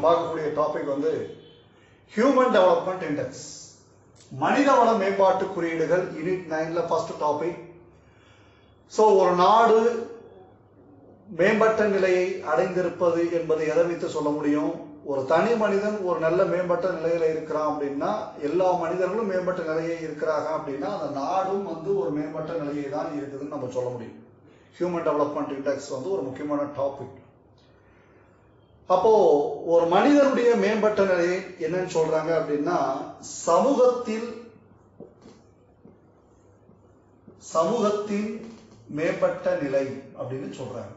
பார்க்கக்கூடிய டாபிக் வந்து human development index மனிதவள மேம்பாட்டு குறியீடுகள் யூனிட் நைன்ல ஃபர்ஸ்ட் டாபிக் ஸோ ஒரு நாடு மேம்பட்ட நிலையை அடைந்திருப்பது என்பதை எதை வைத்து சொல்ல முடியும் ஒரு தனி மனிதன் ஒரு நல்ல மேம்பட்ட நிலையில இருக்கிறான் அப்படின்னா எல்லா மனிதர்களும் மேம்பட்ட நிலையை இருக்கிறாங்க அப்படின்னா அந்த நாடும் வந்து ஒரு மேம்பட்ட நிலையை தான் இருக்குதுன்னு நம்ம சொல்ல முடியும் ஹியூமன் டெவலப்மெண்ட் இண்டெக்ஸ் வந்து ஒரு முக்கியமான டாபிக் அப்போ ஒரு மனிதனுடைய மேம்பட்ட நிலையை என்னன்னு சொல்றாங்க அப்படின்னா சமூகத்தில் சமூகத்தின் மேம்பட்ட நிலை அப்படின்னு சொல்றாங்க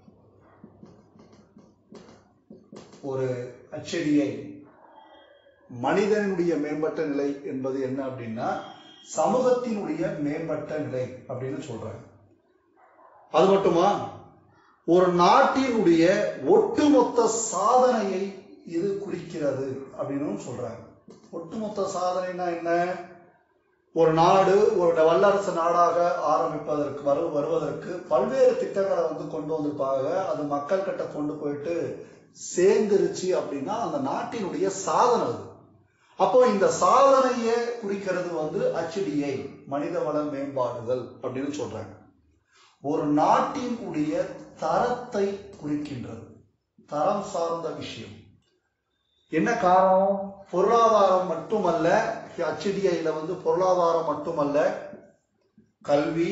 ஒரு அச்சடியை மனிதனுடைய மேம்பட்ட நிலை என்பது என்ன அப்படின்னா சமூகத்தினுடைய மேம்பட்ட நிலை அப்படின்னு சொல்றாங்க அது மட்டுமா ஒரு நாட்டினுடைய ஒட்டுமொத்த சாதனையை இது குறிக்கிறது அப்படின்னு சொல்றாங்க ஒட்டுமொத்த சாதனைனா என்ன ஒரு நாடு ஒரு வல்லரசு நாடாக ஆரம்பிப்பதற்கு வரு வருவதற்கு பல்வேறு திட்டங்களை வந்து கொண்டு வந்திருப்பாங்க அது மக்கள் கிட்ட கொண்டு போயிட்டு சேர்ந்துருச்சு அப்படின்னா அந்த நாட்டினுடைய சாதனை அது அப்போ இந்த சாதனையை குறிக்கிறது வந்து HDI மனிதவள மேம்பாடுகள் அப்படின்னு சொல்றாங்க ஒரு நாட்டின் உடைய தரத்தை குறிக்கின்றது தரம் சார்ந்த விஷயம் என்ன காரணம் பொருளாதாரம் மட்டுமல்ல HDIல வந்து பொருளாதாரம் மட்டுமல்ல கல்வி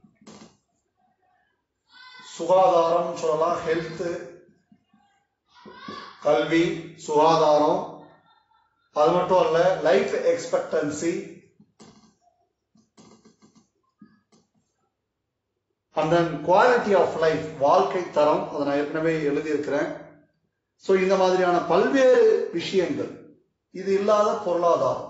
சுகாதாரம் சொல்லலாம் ஹெல்த் கல்வி சுகாதாரம் அது மட்டும் அல்ல life expectancy and then quality of life வாழ்க்கை தரம் அதை நான் ஏற்கனவே எழுதியிருக்கிறேன் ஸோ இந்த மாதிரியான பல்வேறு விஷயங்கள் இது இல்லாத பொருளாதாரம்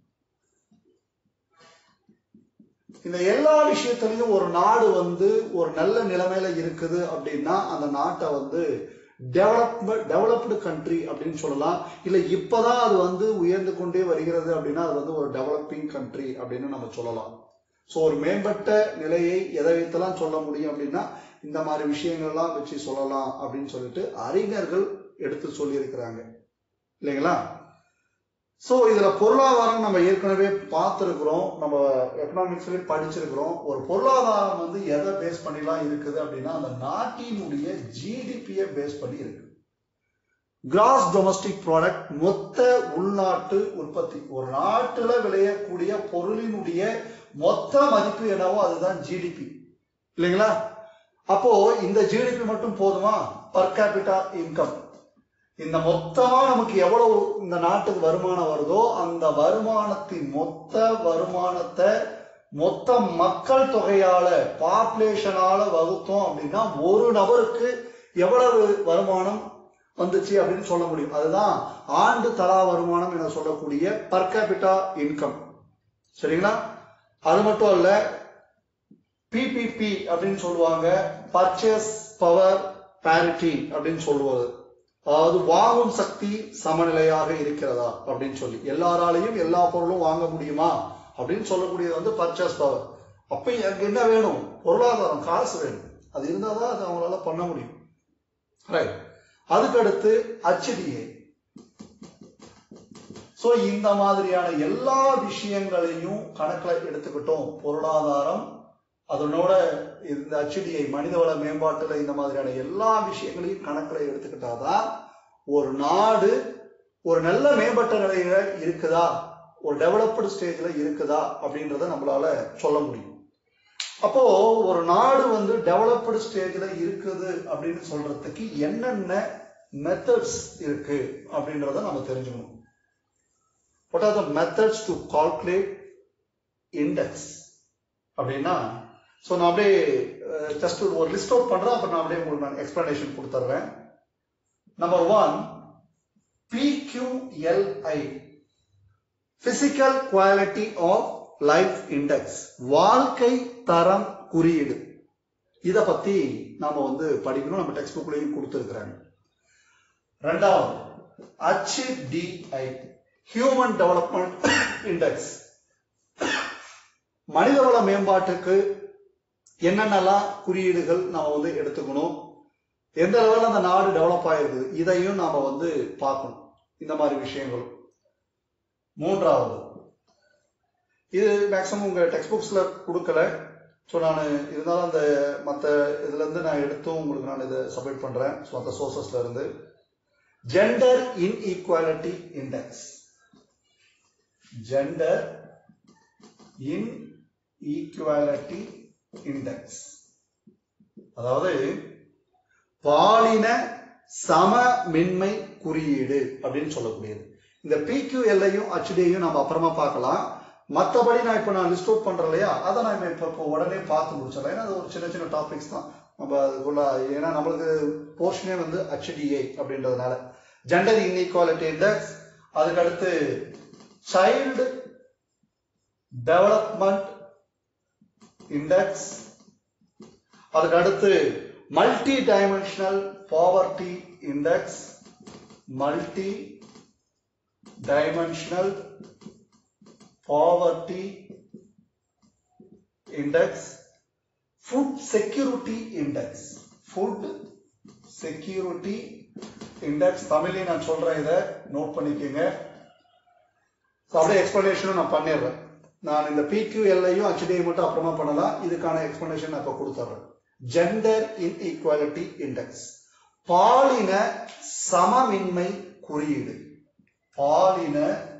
இந்த எல்லா விஷயத்திலையும் ஒரு நாடு வந்து ஒரு நல்ல நிலைமையில இருக்குது அப்படின்னா அந்த நாட்டை வந்து டெவலப்மெண்ட் டெவலப்டு கண்ட்ரி அப்படின்னு சொல்லலாம் இல்லை இப்போதான் அது வந்து உயர்ந்து கொண்டே வருகிறது அப்படின்னா அது வந்து ஒரு டெவலப்பிங் கண்ட்ரி அப்படின்னு நம்ம சொல்லலாம் ஸோ ஒரு மேம்பட்ட நிலையை எதை வைத்தெல்லாம் சொல்ல முடியும் அப்படின்னா இந்த மாதிரி விஷயங்கள்லாம் வச்சு சொல்லலாம் அப்படின்னு சொல்லிட்டு அறிஞர்கள் எடுத்து சொல்லியிருக்கிறாங்க இல்லைங்களா ஸோ இதுல பொருளாதாரம் நம்ம ஏற்கனவே பார்த்துருக்குறோம் நம்ம எக்கனாமிக்ஸ்லயே படிச்சிருக்கிறோம் ஒரு பொருளாதாரம் வந்து எதை பேஸ் பண்ணிலாம் இருக்குது அப்படின்னா அந்த நாட்டினுடைய ஜிடிபியை பேஸ் பண்ணி இருக்கு கிராஸ் டொமஸ்டிக் ப்ராடக்ட் மொத்த உள்நாட்டு உற்பத்தி ஒரு நாட்டுல விளையக்கூடிய பொருளினுடைய மொத்த மதிப்பு என்னவோ அதுதான் ஜிடிபி இல்லைங்களா அப்போ இந்த ஜிடிபி மட்டும் போதுமா பர் கேபிட்டா இன்கம் இந்த மொத்தமா நமக்கு எவ்வளவு இந்த நாட்டுக்கு வருமானம் வருதோ அந்த வருமானத்தின் மொத்த வருமானத்தை மொத்த மக்கள் தொகையால பாப்புலேஷனால வகுத்தோம் அப்படின்னா ஒரு நபருக்கு எவ்வளவு வருமானம் வந்துச்சு அப்படின்னு சொல்ல முடியும் அதுதான் ஆண்டு தலா வருமானம் என சொல்லக்கூடிய பர் கேபிட்டா இன்கம் சரிங்களா அது மட்டும் அல்ல பிபிபி அப்படின்னு சொல்லுவாங்க பர்ச்சேஸ் பவர் பேரிட்டி அப்படின்னு சொல்லுவது அதாவது வாங்கும் சக்தி சமநிலையாக இருக்கிறதா அப்படின்னு சொல்லி எல்லாராலையும் எல்லா பொருளும் வாங்க முடியுமா அப்படின்னு சொல்லக்கூடியது வந்து பர்ச்சேஸ் பவர் அப்ப எனக்கு என்ன வேணும் பொருளாதாரம் காசு வேணும் அது இருந்தாதான் அது அவங்களால பண்ண முடியும் ரைட் அதுக்கடுத்து HDA சோ இந்த மாதிரியான எல்லா விஷயங்களையும் கணக்குல எடுத்துக்கிட்டோம் பொருளாதாரம் அதனோட இந்த HDI மனிதவள மேம்பாட்டுல இந்த மாதிரியான எல்லா விஷயங்களையும் கணக்குல எடுத்துக்கிட்டாதான் ஒரு நாடு ஒரு நல்ல மேம்பட்ட நிலையில இருக்குதா ஒரு டெவலப்டு ஸ்டேஜ்ல இருக்குதா அப்படின்றத நம்மளால சொல்ல முடியும் அப்போ ஒரு நாடு வந்து டெவலப்டு ஸ்டேஜ்ல இருக்குது அப்படின்னு சொல்றதுக்கு என்னென்ன மெத்தட்ஸ் இருக்கு அப்படின்றத நம்ம தெரிஞ்சுக்கணும் what are the methods to calculate index அப்படின்னா ஸோ நான் அப்படியே ஜஸ்ட் ஒரு லிஸ்ட் அவுட் பண்றேன் அப்புறம் நான் அப்படியே உங்களுக்கு நான் எக்ஸ்பிளனேஷன் கொடுத்துட்றேன் number one PQLI physical quality of life index வாழ்க்கை தரம் குறியீடு இத பத்தி நாம வந்து படிக்கணும் நம்ம டெக்ஸ்ட் புக்லயும் கொடுத்துருக்குறாங்க ரெண்டாவது HDI ஹியூமன் டெவலப்மெண்ட் இண்டெக்ஸ் மனிதவள மேம்பாட்டுக்கு என்னென்னலாம் குறியீடுகள் நாம வந்து எடுத்துக்கணும் எந்த லெவலில் அந்த நாடு டெவலப் ஆயிருக்குது இதையும் நாம வந்து பார்க்கணும் இந்த மாதிரி விஷயங்களும் மூன்றாவது இது மேக்ஸிமம் உங்க டெக்ஸ்ட் புக்ஸ்ல கொடுக்கல ஸோ நான் இருந்தாலும் அந்த மற்ற இதுல இருந்து நான் எடுத்தும் உங்களுக்கு நான் இதை சப்மிட் பண்றேன் ஸோ அந்த சோர்சஸ்ல இருந்து gender inequality index gender inequality index அதாவது பாலின சமமின்மை குறியீடு அப்படின்னு சொல்லக்கூடியது இந்த பிக்யூஎல்லையும் ஹெச்டியையும் நம்ம அப்புறமா பார்க்கலாம் மற்றபடி நான் இப்போ நான் லிஸ்ட் அவுட் பண்றேன் இல்லையா அதை நான் இப்போ இப்போ உடனே பார்த்து முடிச்சிடலாம் ஏன்னா அது ஒரு சின்ன சின்ன டாபிக்ஸ் தான் நம்ம அதுக்குள்ள ஏன்னா நம்மளுக்கு போர்ஷனே வந்து ஹெச்டிஏ அப்படின்றதுனால ஜெண்டர் இன்இக்வாலிட்டி இண்டெக்ஸ் அதுக்கு அடுத்து சைல்டு டெவலப்மெண்ட் இண்டெக்ஸ் அதுக்கு அடுத்து multi dimensional poverty index multi dimensional poverty index food security index food security index தமிழ்லையும் நான் சொல்றேன் இதை நோட் பண்ணிக்கோங்க அப்படியே எக்ஸ்பிளனேஷனும் நான் பண்ணிடுறேன் நான் இந்த பிக்யூஎல்லையும் ஹெச்டிஐ மட்டும் அப்புறமா பண்ணலாம் இதுக்கான எக்ஸ்பிளனேஷன் நான் இப்போ கொடுத்துட்றேன் ஜெண்டர் இன்இக்வாலிட்டி இண்டெக்ஸ் பாலின சமமின்மை குறியீடு பாலின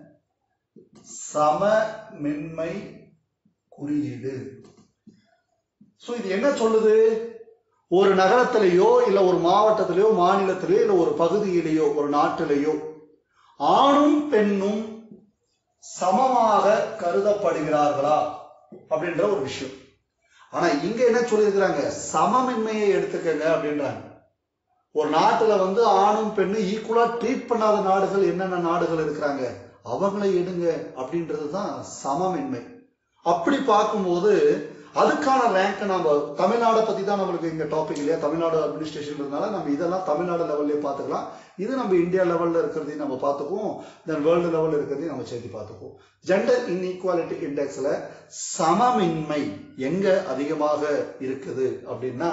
சமமின்மை குறியீடு சோ இது என்ன சொல்லுது ஒரு நகரத்திலேயோ இல்ல ஒரு மாவட்டத்திலேயோ மாநிலத்திலேயோ இல்ல ஒரு பகுதியிலேயோ ஒரு நாட்டிலேயோ ஆணும் பெண்ணும் சமமாக கருதப்படுகிறார்களா அப்படின்ற ஒரு விஷயம் ஆனா இங்க என்ன சொல்லியிருக்கிறாங்க சமமின்மையை எடுத்துக்கங்க அப்படின்றாங்க ஒரு நாட்டுல வந்து ஆணும் பெண்ணும் ஈக்குவலா ட்ரீட் பண்ணாத நாடுகள் என்னென்ன நாடுகள் இருக்கிறாங்க அவங்களை எடுங்க அப்படின்றது தான் சமமின்மை அப்படி பார்க்கும்போது அதுக்கான ரேங்க் நம்ம தமிழ்நாடை பத்தி தான் நம்மளுக்கு இங்க டாபிக் இல்லையா தமிழ்நாடு அட்மினிஸ்ட்ரேஷன் நம்ம இதெல்லாம் தமிழ்நாடு லெவல்லே பார்த்துக்கலாம் இது நம்ம இந்தியா லெவல்ல இருக்கிறதையும் நம்ம பார்த்துக்குவோம் தென் வேர்ல்டு லெவல்ல இருக்கிறதையும் நம்ம சேர்த்து பார்த்துக்குவோம் ஜெண்டர் இன்இக்வாலிட்டி இண்டெக்ஸ்ல சமமின்மை எங்க அதிகமாக இருக்குது அப்படின்னா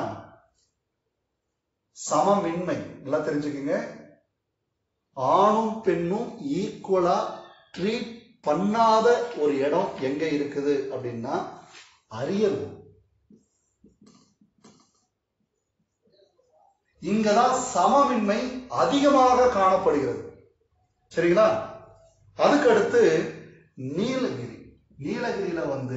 சமமின்மை நல்லா தெரிஞ்சுக்கங்க ஆணும் பெண்ணும் ஈக்குவலா ட்ரீட் பண்ணாத ஒரு இடம் எங்க இருக்குது அப்படின்னா அரியலூர் இங்கதான் சமமின்மை அதிகமாக காணப்படுகிறது சரிங்களா அதுக்கு அடுத்து நீலகிரி நீலகிரியில வந்து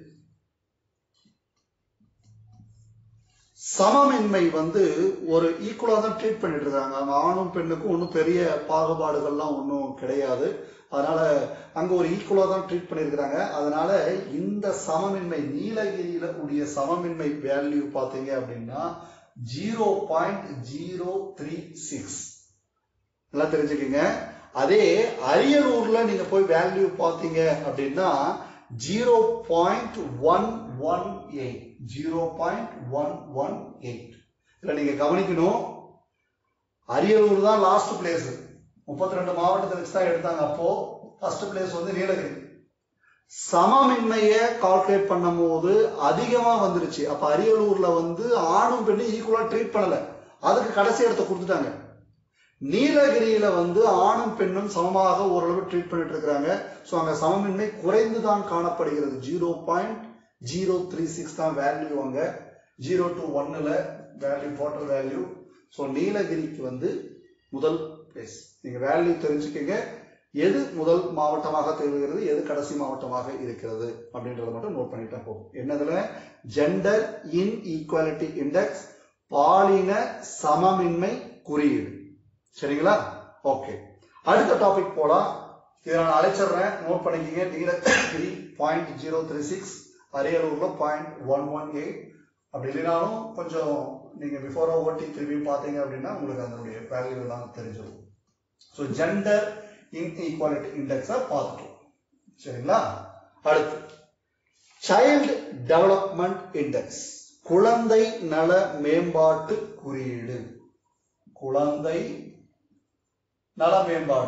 சமமின்மை வந்து ஒரு ஈக்குவலா தான் ட்ரீட் பண்ணிட்டு இருக்காங்க அங்க ஆணும் பெண்ணுக்கும் ஒன்றும் பெரிய பாகுபாடுகள்லாம் ஒன்றும் கிடையாது அதனால அங்க ஒரு ஈக்குவலா தான் ட்ரீட் பண்ணியிருக்கிறாங்க அதனால இந்த சமமின்மை நீலகிரியில உடைய சமமின்மை வேல்யூ பாத்தீங்க அப்படின்னா zero point zero three six நல்லா தெரிஞ்சுக்கங்க அதே அரியலூர்ல நீங்க போய் வேல்யூ பாத்தீங்க அப்படின்னா zero point one one eight zero point one one eight இதுல நீங்க கவனிக்கணும் அரியலூர் தான் லாஸ்ட் பிளேஸ் முப்பத்தி ரெண்டு மாவட்டத்தை வச்சு தான் எடுத்தாங்க அப்போ ஃபர்ஸ்ட் பிளேஸ் வந்து நீலகிரி சமமின்மையை கால்குலேட் பண்ணும் போது அதிகமா வந்துருச்சு அப்ப அரியலூர்ல வந்து ஆணும் பெண்ணும் ஈக்குவலா ட்ரீட் பண்ணல அதுக்கு கடைசி இடத்த கொடுத்துட்டாங்க நீலகிரியில வந்து ஆணும் பெண்ணும் சமமாக ஓரளவு ட்ரீட் பண்ணிட்டு இருக்கிறாங்க ஸோ அங்க சமமின்மை குறைந்து தான் காணப்படுகிறது zero point zero three six தான் வேல்யூ அங்க ஜீரோ டு ஒன்னுல வேல்யூ டோட்டல் வேல்யூ ஸோ நீலகிரிக்கு வந்து முதல் பிளேஸ் நீங்க வேல்யூ தெரிஞ்சுக்கங்க எது முதல் மாவட்டமாக திகழ்கிறது எது கடைசி மாவட்டமாக இருக்கிறது அப்படின்றத மட்டும் நோட் பண்ணிட்டா போதும் என்னதுல ஜெண்டர் இன் ஈக்குவாலிட்டி இண்டெக்ஸ் பாலின சமமின்மை குறியீடு சரிங்களா ஓகே அடுத்த டாபிக் போலாம் இதை நான் அழைச்சிடுறேன் நோட் பண்ணிக்கிங்க Nilgiri point zero three six அரியலூர்ல பாயிண்ட் ஒன் ஒன் எயிட் அப்படி இல்லைனாலும் கொஞ்சம் நீங்க பிஃபோரா ஓட்டி திரும்பி பார்த்தீங்க அப்படின்னா உங்களுக்கு அதனுடைய வேல்யூ தான் தெரிஞ்சிடும் ஸோ ஜெண்டர் இன்இக்வாலிட்டி இண்டெக்ஸை பார்த்துட்டோம் சரிங்களா அடுத்து சைல்டு டெவலப்மெண்ட் இண்டெக்ஸ் குழந்தை நல மேம்பாட்டு குறியீடு குழந்தை நல மேம்பாடு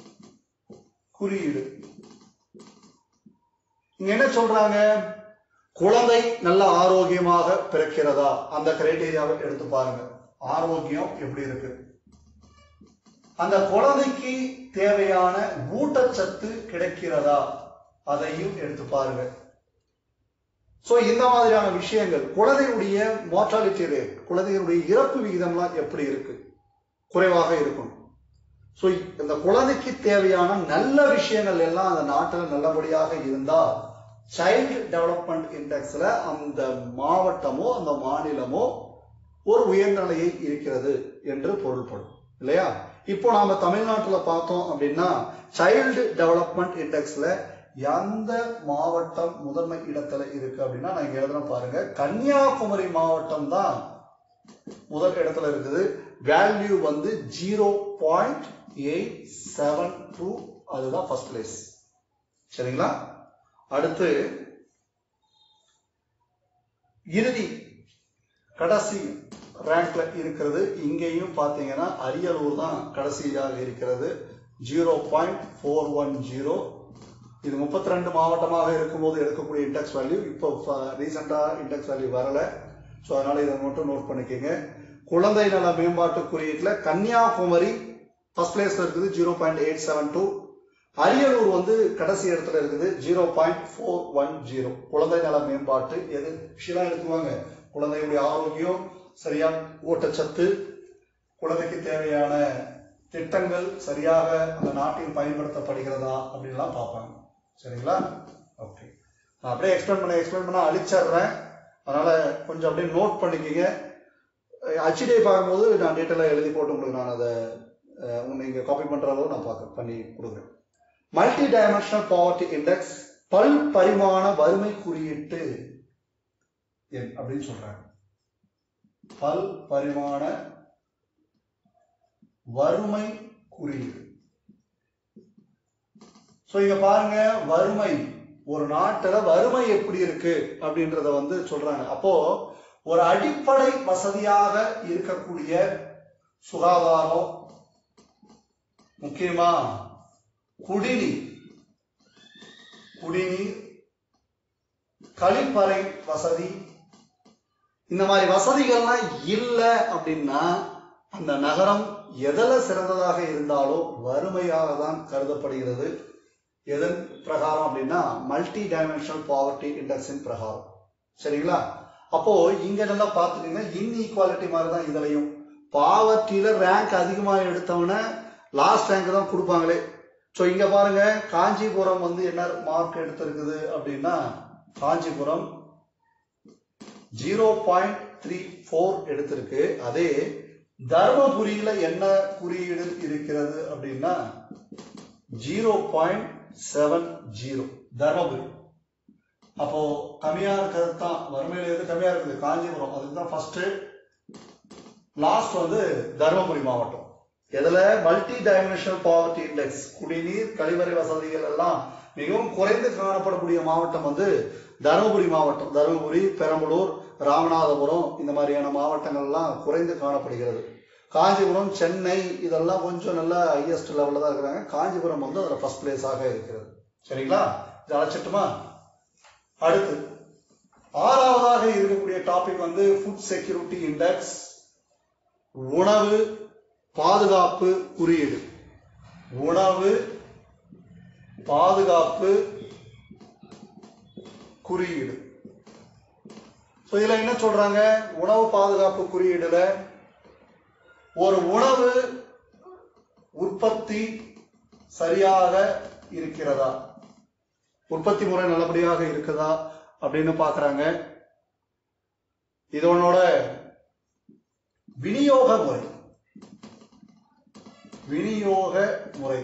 குறியீடு இங்க என்ன சொல்றாங்க குழந்தை நல்ல ஆரோக்கியமாக பிறக்கிறதா அந்த கிரைட்டீரியாவை எடுத்து பாருங்க ஆரோக்கியம் எப்படி இருக்கு அந்த குழந்தைக்கு தேவையான ஊட்டச்சத்து கிடைக்கிறதா அதையும் எடுத்து பாருங்க சோ இந்த மாதிரியான விஷயங்கள் குழந்தையுடைய மோர்டாலிட்டி ரேட் குழந்தையுடைய இறப்பு விகிதம்லாம் எப்படி இருக்கு குறைவாக இருக்கும் சோ இந்த குழந்தைக்கு தேவையான நல்ல விஷயங்கள் எல்லாம் அந்த நாட்டில் நல்லபடியாக இருந்தா சைல்டு டெவலப்மெண்ட் இண்டெக்ஸ்ல அந்த மாவட்டமோ அந்த மாநிலமோ ஒரு உயர்நிலையை இருக்கிறது என்று பொருள்படும் இல்லையா இப்போ நாம தமிழ்நாட்டுல பார்த்தோம் அப்படின்னா சைல்டு டெவலப்மெண்ட் இண்டெக்ஸ்ல எந்த மாவட்டம் முதன்மை இடத்துல இருக்கு அப்படின்னா நான் இங்க எழுதுன பாருங்க கன்னியாகுமரி மாவட்டம் தான் முதல் இடத்துல இருக்குது வேல்யூ வந்து zero point eight seven two அதுதான் ஃபர்ஸ்ட் பிளேஸ் சரிங்களா அடுத்து இறுதி கடைசி ரேங்க்ல இருக்கிறது இங்கேயும் பாத்தீங்கன்னா அரியலூர் தான் கடைசியாக இருக்கிறது zero point four one zero இது முப்பத்தி ரெண்டு மாவட்டமாக இருக்கும்போது எடுக்கக்கூடிய இண்டெக்ஸ் வேல்யூ இப்போ ரீசெண்டா இண்டெக்ஸ் வேல்யூ வரல ஸோ அதனால இதை மட்டும் நோட் பண்ணிக்கோங்க குழந்தை நல மேம்பாட்டு குறியீட்டுல கன்னியாகுமரி ஃபர்ஸ்ட் பிளேஸ்ல இருக்குது zero point eight seven two Ariyalur வந்து கடைசி இடத்துல இருக்குது zero point four one zero குழந்தை நல மேம்பாட்டு எது விஷயம் எடுத்துவாங்க குழந்தையுடைய ஆரோக்கியம் சரியா ஊட்டச்சத்து குழந்தைக்கு தேவையான திட்டங்கள் சரியாக அந்த நாட்டில் பயன்படுத்தப்படுகிறதா அப்படின்லாம் பார்ப்பாங்க சரிங்களா ஓகே நான் அப்படியே எக்ஸ்பிளைன் பண்ண எக்ஸ்பிளைன் பண்ண அழிச்சிடுறேன் அதனால கொஞ்சம் அப்படியே நோட் பண்ணிக்கங்க அச்சிடே பார்க்கும்போது நான் டீட்டெயிலாக எழுதி போட்டு உங்களுக்கு நான் அதை நீங்க காப்பி பண்ற அளவு நான் பார்க்க பண்ணி கொடுக்குறேன் மல்டி டைமென்ஷனல் பாவர்ட்டி இண்டெக்ஸ் பல் பரிமாண வறுமை குறியீட்டு எண் அப்படின்னு சொல்றாங்க பல் பரிமாண வறுமை குறியீடு சோ இங்க பாருங்க வறுமை ஒரு நாட்டுல வறுமை எப்படி இருக்கு அப்படின்றத வந்து சொல்றாங்க அப்போ ஒரு அடிப்படை வசதியாக இருக்கக்கூடிய சுகாதாரம் முக்கியமா குடிநீர் குடிநீர் கழிப்பறை வசதி இந்த மாதிரி வசதிகள்லாம் இல்லை அப்படின்னா அந்த நகரம் எதில் சிறந்ததாக இருந்தாலும் வறுமையாக தான் கருதப்படுகிறது எதன் பிரகாரம் அப்படின்னா மல்டி டைமென்ஷனல் பாவர்ட்டி இண்டெக்ஸின் பிரகாரம் சரிங்களா அப்போ இங்க நல்லா பார்த்துட்டீங்கன்னா இன்இக்வாலிட்டி மாதிரி தான் இதுலையும் பாவர்ட்டியில ரேங்க் அதிகமா எடுத்தவன லாஸ்ட் ரேங்க் தான் கொடுப்பாங்களே ஸோ இங்க பாருங்க காஞ்சிபுரம் வந்து என்ன மார்க் எடுத்திருக்குது அப்படின்னா Kanchipuram zero point three four எடுத்திருக்கு அதே தர்மபுரியில என்ன குறியீடு இருக்கிறது அப்படின்னா zero point seven zero Dharmapuri அப்போ கம்மியா இருக்கிறது தான் வறுமையில எது கம்மியா இருக்குது காஞ்சிபுரம் அதுக்கு தான் ஃபர்ஸ்ட் லாஸ்ட் வந்து தர்மபுரி மாவட்டம் இதுல மல்டி டைமென்ஷனல் பாவர்ட்டி இண்டெக்ஸ் குடிநீர் கழிவறை வசதிகள் எல்லாம் மிகவும் குறைந்து காணப்படக்கூடிய மாவட்டம் வந்து தருமபுரி மாவட்டம் தருமபுரி பெரம்பலூர் ராமநாதபுரம் இந்த மாதிரியான மாவட்டங்கள் எல்லாம் குறைந்து காணப்படுகிறது காஞ்சிபுரம் சென்னை இதெல்லாம் கொஞ்சம் நல்ல ஹையஸ்ட் லெவல்ல தான் இருக்கிறாங்க காஞ்சிபுரம் வந்து அதுல ஃபர்ஸ்ட் பிளேஸாக இருக்கிறது சரிங்களா இது அழைச்சிட்டுமா அடுத்து ஆறாவதாக இருக்கக்கூடிய டாபிக் வந்து ஃபுட் செக்யூரிட்டி இண்டெக்ஸ் உணவு பாதுகாப்பு குறியீடு உணவு பாதுகாப்பு குறியீடு ஸோ இதுல என்ன சொல்றாங்க உணவு பாதுகாப்பு குறியீடுல ஒரு உணவு உற்பத்தி சரியாக இருக்கிறதா உற்பத்தி முறை நல்லபடியாக இருக்குதா அப்படின்னு பாக்குறாங்க இதனோட விநியோக முறை விநியோக முறை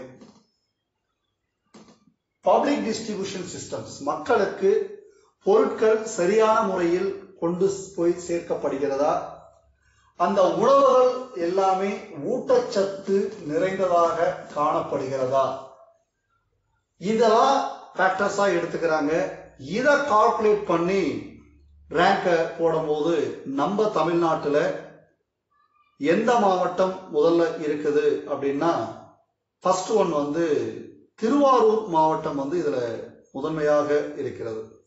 பப்ளிக் டிஸ்ட்ரிபியூஷன் சிஸ்டம்ஸ் மக்களுக்கு பொருட்கள் சரியான முறையில் கொண்டு போய் சேர்க்கப்படுகிறதா அந்த உணவுகள் எல்லாமே ஊட்டச்சத்து நிறைந்ததாக காணப்படுகிறதா இதெல்லாம் ஃபேக்டர்ஸா எடுத்துக்கிறாங்க இதை கால்குலேட் பண்ணி ரேங்கை போடும்போது நம்ம தமிழ்நாட்டுல எந்த மாவட்டம் முதல்ல இருக்குது அப்படின்னா ஃபர்ஸ்ட் ஒன் வந்து திருவாரூர் மாவட்டம் வந்து இதுல முதன்மையாக இருக்கிறது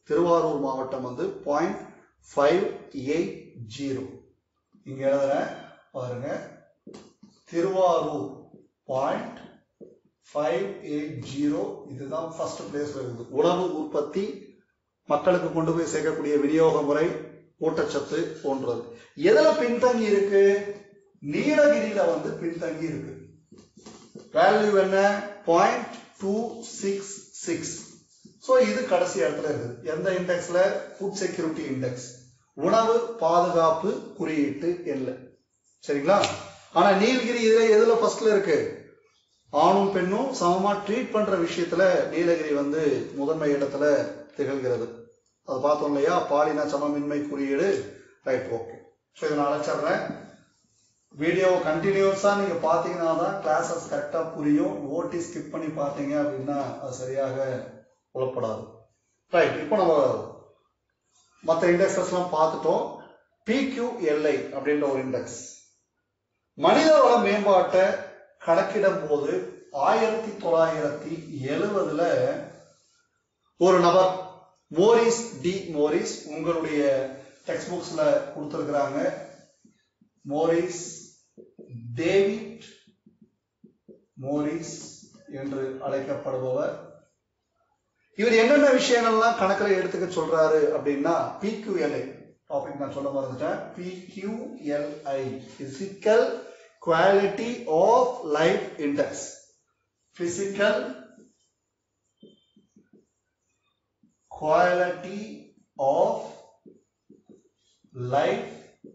திருவாரூர் மாவட்டம் வந்து பாயிண்ட் ஃபைவ் எயிட் ஜீரோ இங்க எழுதுறேன் பாருங்க Thiruvarur point five eight zero இதுதான் ஃபர்ஸ்ட் பிளேஸ்ல இருக்குது உணவு உற்பத்தி மக்களுக்கு கொண்டு போய் சேர்க்கக்கூடிய விநியோக முறை ஊட்டச்சத்து போன்றது எதுல பின்தங்கி இருக்கு நீலகிரியில வந்து பின்தங்கி இருக்கு வேல்யூ என்ன point two six six so இது கடைசி இடத்துல இருக்குது எந்த இண்டெக்ஸ்ல ஃபுட் செக்யூரிட்டி இண்டெக்ஸ் உணவு பாதுகாப்பு குறியீட்டு எல்லை சரிங்களா ஆனா நீலகிரி இதுல எதுல ஃபர்ஸ்ட்ல இருக்கு ஆணும் பெண்ணும் சமமா ட்ரீட் பண்ற விஷயத்துல நீலகிரி வந்து முதன்மை இடத்துல திகழ்கிறது அது பார்த்தோம் இல்லையா பாலின சமமின்மை குறியீடு ரைட் ஓகே ஸோ இதை நான் அழைச்சிடுறேன் வீடியோ கண்டினியூஸா நீங்க பாத்தீங்கன்னா தான் கிளாஸஸ் கரெக்டா புரியும் ஓட்டி ஸ்கிப் பண்ணி பார்த்தீங்க அப்படின்னா அது சரியாக புலப்படாது ரைட் இப்போ நம்ம மற்ற இண்டெக்ஸஸ் எல்லாம் பார்த்துட்டோம் பிக்யூஎல்ஐ அப்படின்ற ஒரு இண்டெக்ஸ் மனித வள மேம்பாட்டை கணக்கிடும் போது ஆயிரத்தி தொள்ளாயிரத்தி எழுவதுல ஒரு நபர் மோரிஸ் டி மோரிஸ் உங்களுடைய டெக்ஸ்ட் புக்ஸ்ல கொடுத்திருக்கிறாங்க மோரிஸ் டேவிட் மோரிஸ் என்று அழைக்கப்படுபவர் இவர் என்னென்ன விஷயங்கள்லாம் கணக்கில் எடுத்துக்க சொல்றாரு அப்படின்னா பிக்யூஎல்ஐ டாபிக் நான் சொல்ல மறந்துட்டேன் PQLI physical quality of life index physical quality of life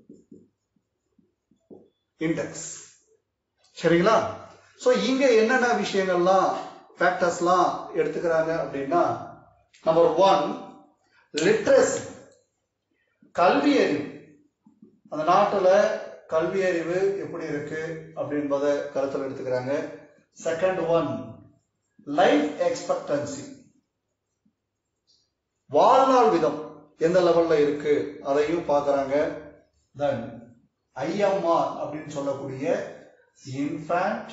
index சரிங்களா சோ இங்க என்னென்ன விஷயங்கள்லாம் ஃபேக்டர்ஸ்லாம் எடுத்துக்கிறாங்க அப்படின்னா நம்பர் ஒன் லிட்ரஸி கல்வி அறிவு அந்த நாட்டுல கல்வி அறிவு எப்படி இருக்கு அப்படின்றத கருத்தில் எடுத்துக்கிறாங்க செகண்ட் ஒன் லைஃப் எக்ஸ்பெக்டன்சி வாழ்நாள் விதம் எந்த லெவல்ல இருக்கு அதையும் பார்க்கறாங்க தென் ஐஎம்ஆர் அப்படின்னு சொல்லக்கூடிய இன்ஃபேண்ட்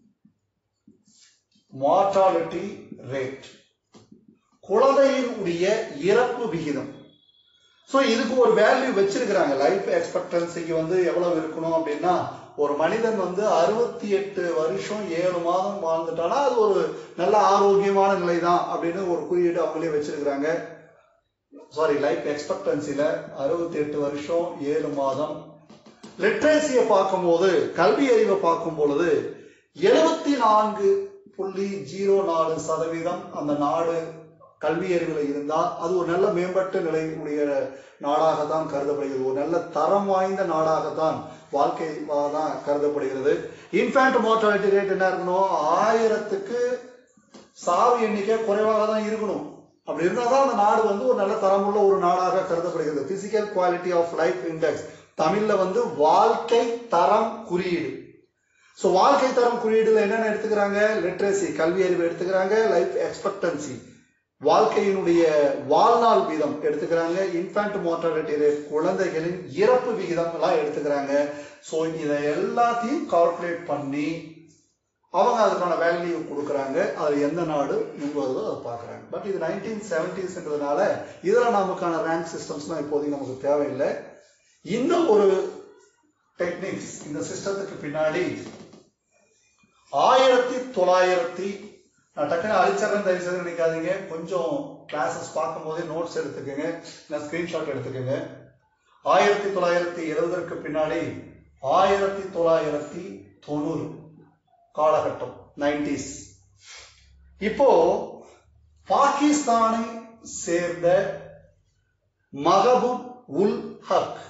மார்டாலிட்டி ரேட் குழந்தையினுடைய இறப்பு விகிதம் சோ இதுக்கு ஒரு வேல்யூ வச்சிருக்கிறாங்க லைஃப் எக்ஸ்பெக்டன்சிக்கு வந்து எவ்வளவு இருக்கணும் அப்படின்னா ஒரு மனிதன் வந்து அறுபத்தி எட்டு வருஷம் ஏழு மாதம் வாழ்ந்துட்டானா அது ஒரு நல்ல ஆரோக்கியமான நிலை தான் அப்படின்னு ஒரு குறியீடு அவங்களே வச்சிருக்கிறாங்க சாரி லைஃப் எக்ஸ்பெக்டன்சில அறுபத்தி எட்டு வருஷம் ஏழு மாதம் லிட்ரேசியை பார்க்கும்போது கல்வி அறிவை பார்க்கும் பொழுது எழுபத்தி நான்கு புள்ளி ஜீரோ நாலு சதவீதம் அந்த நாடு கல்வி அறிவுல இருந்தா அது ஒரு நல்ல மேம்பட்ட நிலை உடைய நாடாக தான் கருதப்படுகிறது ஒரு நல்ல தரம் வாய்ந்த நாடாகத்தான் வாழ்க்கை தான் கருதப்படுகிறது இன்ஃபேண்ட் மோர்டாலிட்டி ரேட் என்ன இருக்கணும் ஆயிரத்துக்கு சாவு எண்ணிக்கை குறைவாக தான் இருக்கணும் அப்படி இருந்தாதான் அந்த நாடு வந்து ஒரு நல்ல தரமுள்ள ஒரு நாடாக கருதப்படுகிறது physical quality of life index தமிழ்ல வந்து வாழ்க்கை தரம் குறியீடு சோ வாழ்க்கை தரம் குறியீடுல என்னென்ன எடுத்துக்கிறாங்க லிட்ரேசி கல்வி அறிவு எடுத்துக்கிறாங்க லைஃப் எக்ஸ்பெக்டன்சி வாழ்க்கையினுடைய வாழ்நாள் வீதம் எடுத்துக்கிறாங்க இன்ஃபேண்ட் மோர்டாலிட்டி ரேட் குழந்தைகளின் இறப்பு விகிதம் எல்லாம் எடுத்துக்கிறாங்க சோ இதை எல்லாத்தையும் கால்குலேட் பண்ணி அவங்க அதுக்கான வேல்யூ கொடுக்குறாங்க அது எந்த நாடு முன் வருதோ அதை பார்க்குறாங்க பட் இது நைன்டீன் செவன்டிஸ்ன்றதுனால இதில் நமக்கான ரேங்க் சிஸ்டம்ஸ்லாம் இப்போதைக்கு நமக்கு தேவையில்லை இந்த ஒரு டெக்னிக்ஸ் இந்த சிஸ்டத்துக்கு பின்னாடி ஆயிரத்தி தொள்ளாயிரத்தி நான் டக்குன்னு அழிச்சறேன் தயவு செய்து நினைக்காதீங்க கொஞ்சம் கிளாஸஸ் பார்க்கும் போதே நோட்ஸ் எடுத்துக்கோங்க நான் ஸ்கிரீன்ஷாட் எடுத்துக்கோங்க ஆயிரத்தி தொள்ளாயிரத்தி எழுபதற்கு பின்னாடி ஆயிரத்தி தொள்ளாயிரத்தி தொண்ணூறு காலகட்டம் நைன்டிஸ் இப்போ பாகிஸ்தானை சேர்ந்த மகபூப் உல் ஹக்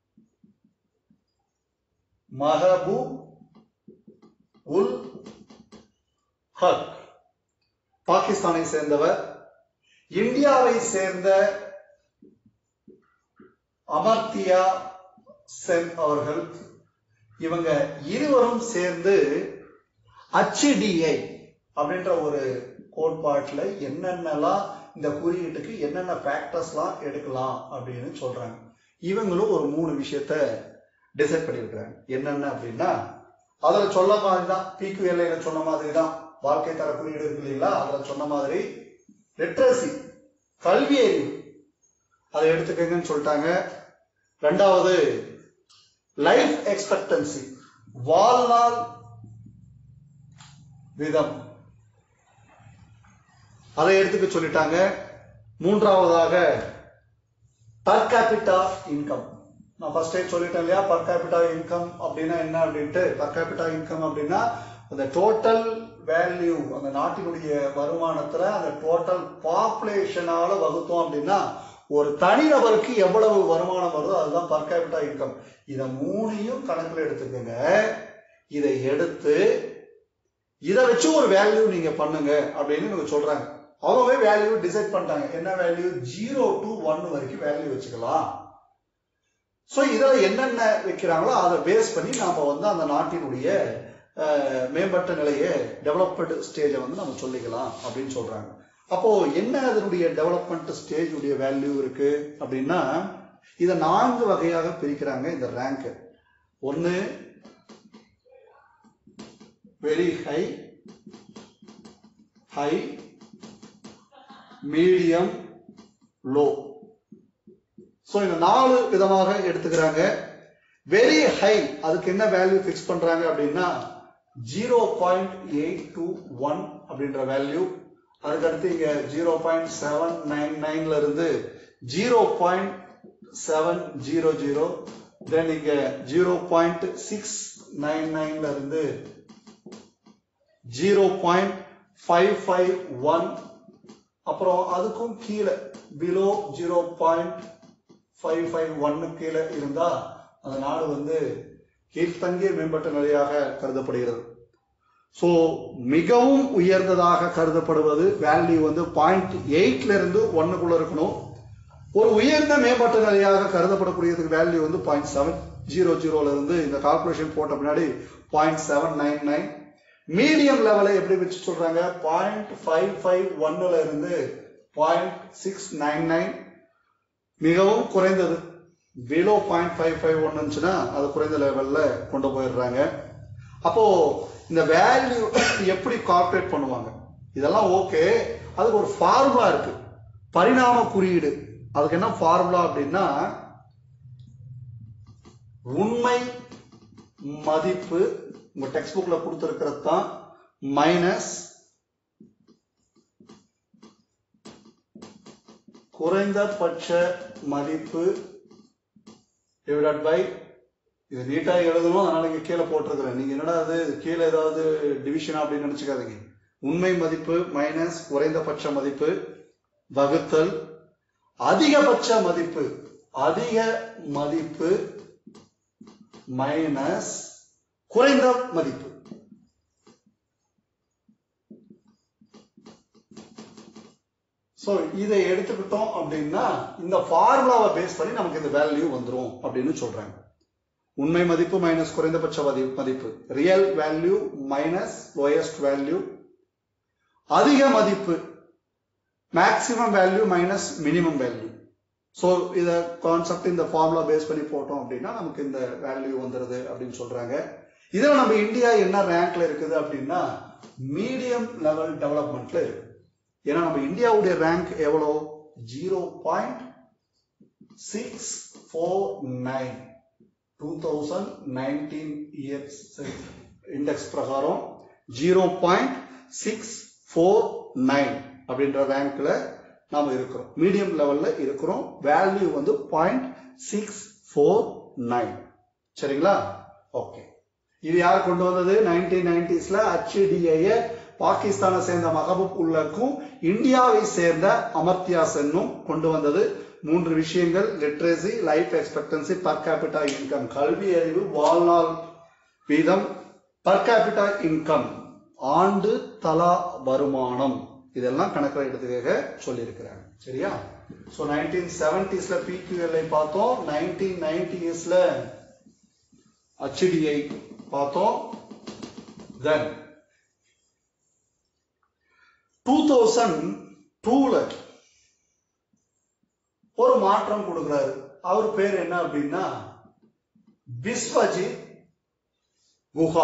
மஹபூப் உல் ஹக் பாகிஸ்தானை சேர்ந்தவர் இந்தியாவை சேர்ந்த அமர்த்தியா சென் அவர்கள் இவங்க இருவரும் சேர்ந்து HDI அப்படின்ற ஒரு கோட்பாட்டுல என்னென்னலாம் இந்த குறியீட்டுக்கு என்னென்ன ஃபேக்டர்ஸ்லாம் எடுக்கலாம் அப்படின்னு சொல்றாங்க இவங்களும் ஒரு மூணு விஷயத்த டிசைட் பண்ணியிருக்கிறாங்க என்னென்ன அப்படின்னா அதுல சொல்ல மாதிரி தான் பிக்யூஎல்ஐல சொன்ன மாதிரி தான் வாழ்க்கை தர குறியீடு இருக்கு இல்லைங்களா அதுல சொன்ன மாதிரி லிட்ரஸி கல்வி அறிவு அதை எடுத்துக்கங்கன்னு சொல்லிட்டாங்க ரெண்டாவது லைஃப் எக்ஸ்பெக்டன்சி வாழ்நாள் விதம் அதை எடுத்துக்க சொல்லிட்டாங்க மூன்றாவதாக பர் கேபிட்டா இன்கம் நான் ஃபர்ஸ்டே சொல்லிட்டேன் இல்லையா பர் கேபிட்டா இன்கம் அப்படின்னா என்ன அப்படின்ட்டு பர் கேபிட்டா இன்கம் அப்படின்னா அந்த டோட்டல் வேல்யூ அந்த நாட்டினுடைய வருமானத்துல அந்த டோட்டல் பாப்புலேஷனால வகுத்தோம் அப்படின்னா ஒரு தனிநபருக்கு எவ்வளவு வருமானம் வருதோ அதுதான் பர் கேபிட்டா இன்கம் இத மூணையும் கணக்குல எடுத்துக்கோங்க இதை எடுத்து இதை வச்சு ஒரு வேல்யூ நீங்க பண்ணுங்க அப்படின்னு இவங்க சொல்றாங்க அவங்கவே வேல்யூ டிசைட் பண்ணிட்டாங்க என்ன வேல்யூ ஜீரோ டு ஒன் வரைக்கும் வேல்யூ வச்சுக்கலாம் ஸோ இதில் என்னென்ன வைக்கிறாங்களோ அதை பேஸ் பண்ணி நாம வந்து அந்த நாட்டினுடைய அஹ், மேம்பட்ட நிலையை டெவலப்டு ஸ்டேஜை வந்து நம்ம சொல்லிக்கலாம் அப்படின்னு சொல்றாங்க அப்போ என்ன அதனுடைய டெவலப்மெண்ட் ஸ்டேஜ் உடைய வேல்யூ இருக்கு அப்படின்னா இதை நான்கு வகையாக பிரிக்கிறாங்க இந்த ரேங்க் ஒன்னு very high high medium low so இந்த நாலு விதமாக எடுத்துக்கிறாங்க வெரி ஹை அதுக்கு என்ன வேல்யூ ஃபிக்ஸ் பண்றாங்க அப்படின்னா zero point eight two one அப்படின்ற வேல்யூ அதுக்கடுத்து இங்க ஜீரோ பாயிண்ட் செவன் நைன் நைன்ல இருந்து zero point seven zero zero then இங்க ஜீரோ பாயிண்ட் சிக்ஸ் நைன் நைன்ல இருந்து zero point five five one அப்புறம் அதுக்கும் கீழே below zero point five five ஒன்னு கீழே இருந்தா அந்த நாடு வந்து கீழ்த்தங்கிய மேம்பட்ட நிலையாக கருதப்படுகிறது சோ மிகவும் உயர்ந்ததாக கருதப்படுவது வேல்யூ வந்து பாயிண்ட் எயிட்ல இருந்து ஒன்னுக்குள்ள இருக்கணும் ஒரு உயர்ந்த மேம்பட்ட நிலையாக கருதப்படக்கூடியதுக்கு வேல்யூ வந்து பாயிண்ட் செவன் ஜீரோ ஜீரோல இருந்து இந்த கால்குலேஷன் போட்ட பின்னாடி point seven nine nine medium லெவலை எப்படி வச்சு சொல்றாங்க பாயிண்ட் ஃபைவ் ஃபைவ் ஒன்னுல இருந்து பாயிண்ட் சிக்ஸ் நைன் நைன் மிகவும் குறைந்தது below point five five one இருந்துச்சுன்னா அது குறைந்த லெவல்ல கொண்டு போயிடுறாங்க அப்போ இந்த வேல்யூ எப்படி கால்குலேட் பண்ணுவாங்க இதெல்லாம் ஓகே அதுக்கு ஒரு ஃபார்முலா இருக்கு பரிணாம குறியீடு அதுக்கு என்ன ஃபார்முலா அப்படின்னா உண்மை மதிப்பு உங்க டெக்ஸ்ட் புக்ல கொடுத்திருக்கிறது தான் மைனஸ் குறைந்தபட்ச மதிப்பு டிவைடட் பை இது நீட்டா எழுதணும் அதனால இங்க கீழே போட்டிருக்கிறேன் நீங்க என்னடா அது கீழே ஏதாவது டிவிஷன் அப்படின்னு நினைச்சுக்காதீங்க உண்மை மதிப்பு மைனஸ் குறைந்தபட்ச மதிப்பு வகுத்தல் அதிகபட்ச மதிப்பு அதிக மதிப்பு மைனஸ் குறைந்த மதிப்பு சோ இதை எடுத்துக்கிட்டோம் அப்படின்னா இந்த ஃபார்முலாவை பேஸ் பண்ணி நமக்கு இந்த வேல்யூ வந்துரும் அப்படின்னு சொல்றாங்க உண்மை மதிப்பு மைனஸ் குறைந்தபட்ச மதி- மதிப்பு real value minus lowest value அதிக மதிப்பு maximum value minus minimum value so இத கான்செப்ட் இந்த ஃபார்முலா பேஸ் பண்ணி போட்டோம் அப்படின்னா நமக்கு இந்த வேல்யூ வந்துருது அப்படின்னு சொல்றாங்க இதுல நம்ம இந்தியா என்ன ரேங்க்ல இருக்குது அப்படின்னா மீடியம் லெவல் டெவலப்மெண்ட்ல இருக்கு ஏன்னா நம்ம இந்தியாவுடைய ரேங்க் எவ்வளோ zero point six four nine two thousand nineteen years index பிரகாரம் zero point six four nine அப்படின்ற ரேங்க்ல நாம இருக்கிறோம் மீடியம் லெவல்ல இருக்கிறோம் வேல்யூ வந்து பாயிண்ட் சிக்ஸ் ஃபோர் நைன் சரிங்களா ஓகே இது யார் கொண்டு வந்தது நைன்டீன் நைன்டிஸ்ல ஹெச்டிஐ பாகிஸ்தானை சேர்ந்த மஹபூப் உள்ளக்கும் இந்தியாவை சேர்ந்த அமர்த்தியா சென்னும் கொண்டு வந்தது மூன்று விஷயங்கள் literacy life expectancy per capita income கல்வி அறிவு வாழ்நாள் வீதம் பர் கேபிட்டா இன்கம் ஆண்டு தலா வருமானம் இதெல்லாம் கணக்கில் எடுத்துக்க சொல்லியிருக்கிறாங்க சரியா சோ நைன்டீன் செவன்டிஸ்ல பிக்யூஎல்ஐ பார்த்தோம் நைன்டீன் நைன்டிஸ்ல HDI பார்த்தோம் தென் டூ தௌசண்ட் டூல ஒரு மாற்றம் கொடுக்கிறாரு அவர் பேர் என்ன அப்படின்னா பிஸ்வஜித் குஹா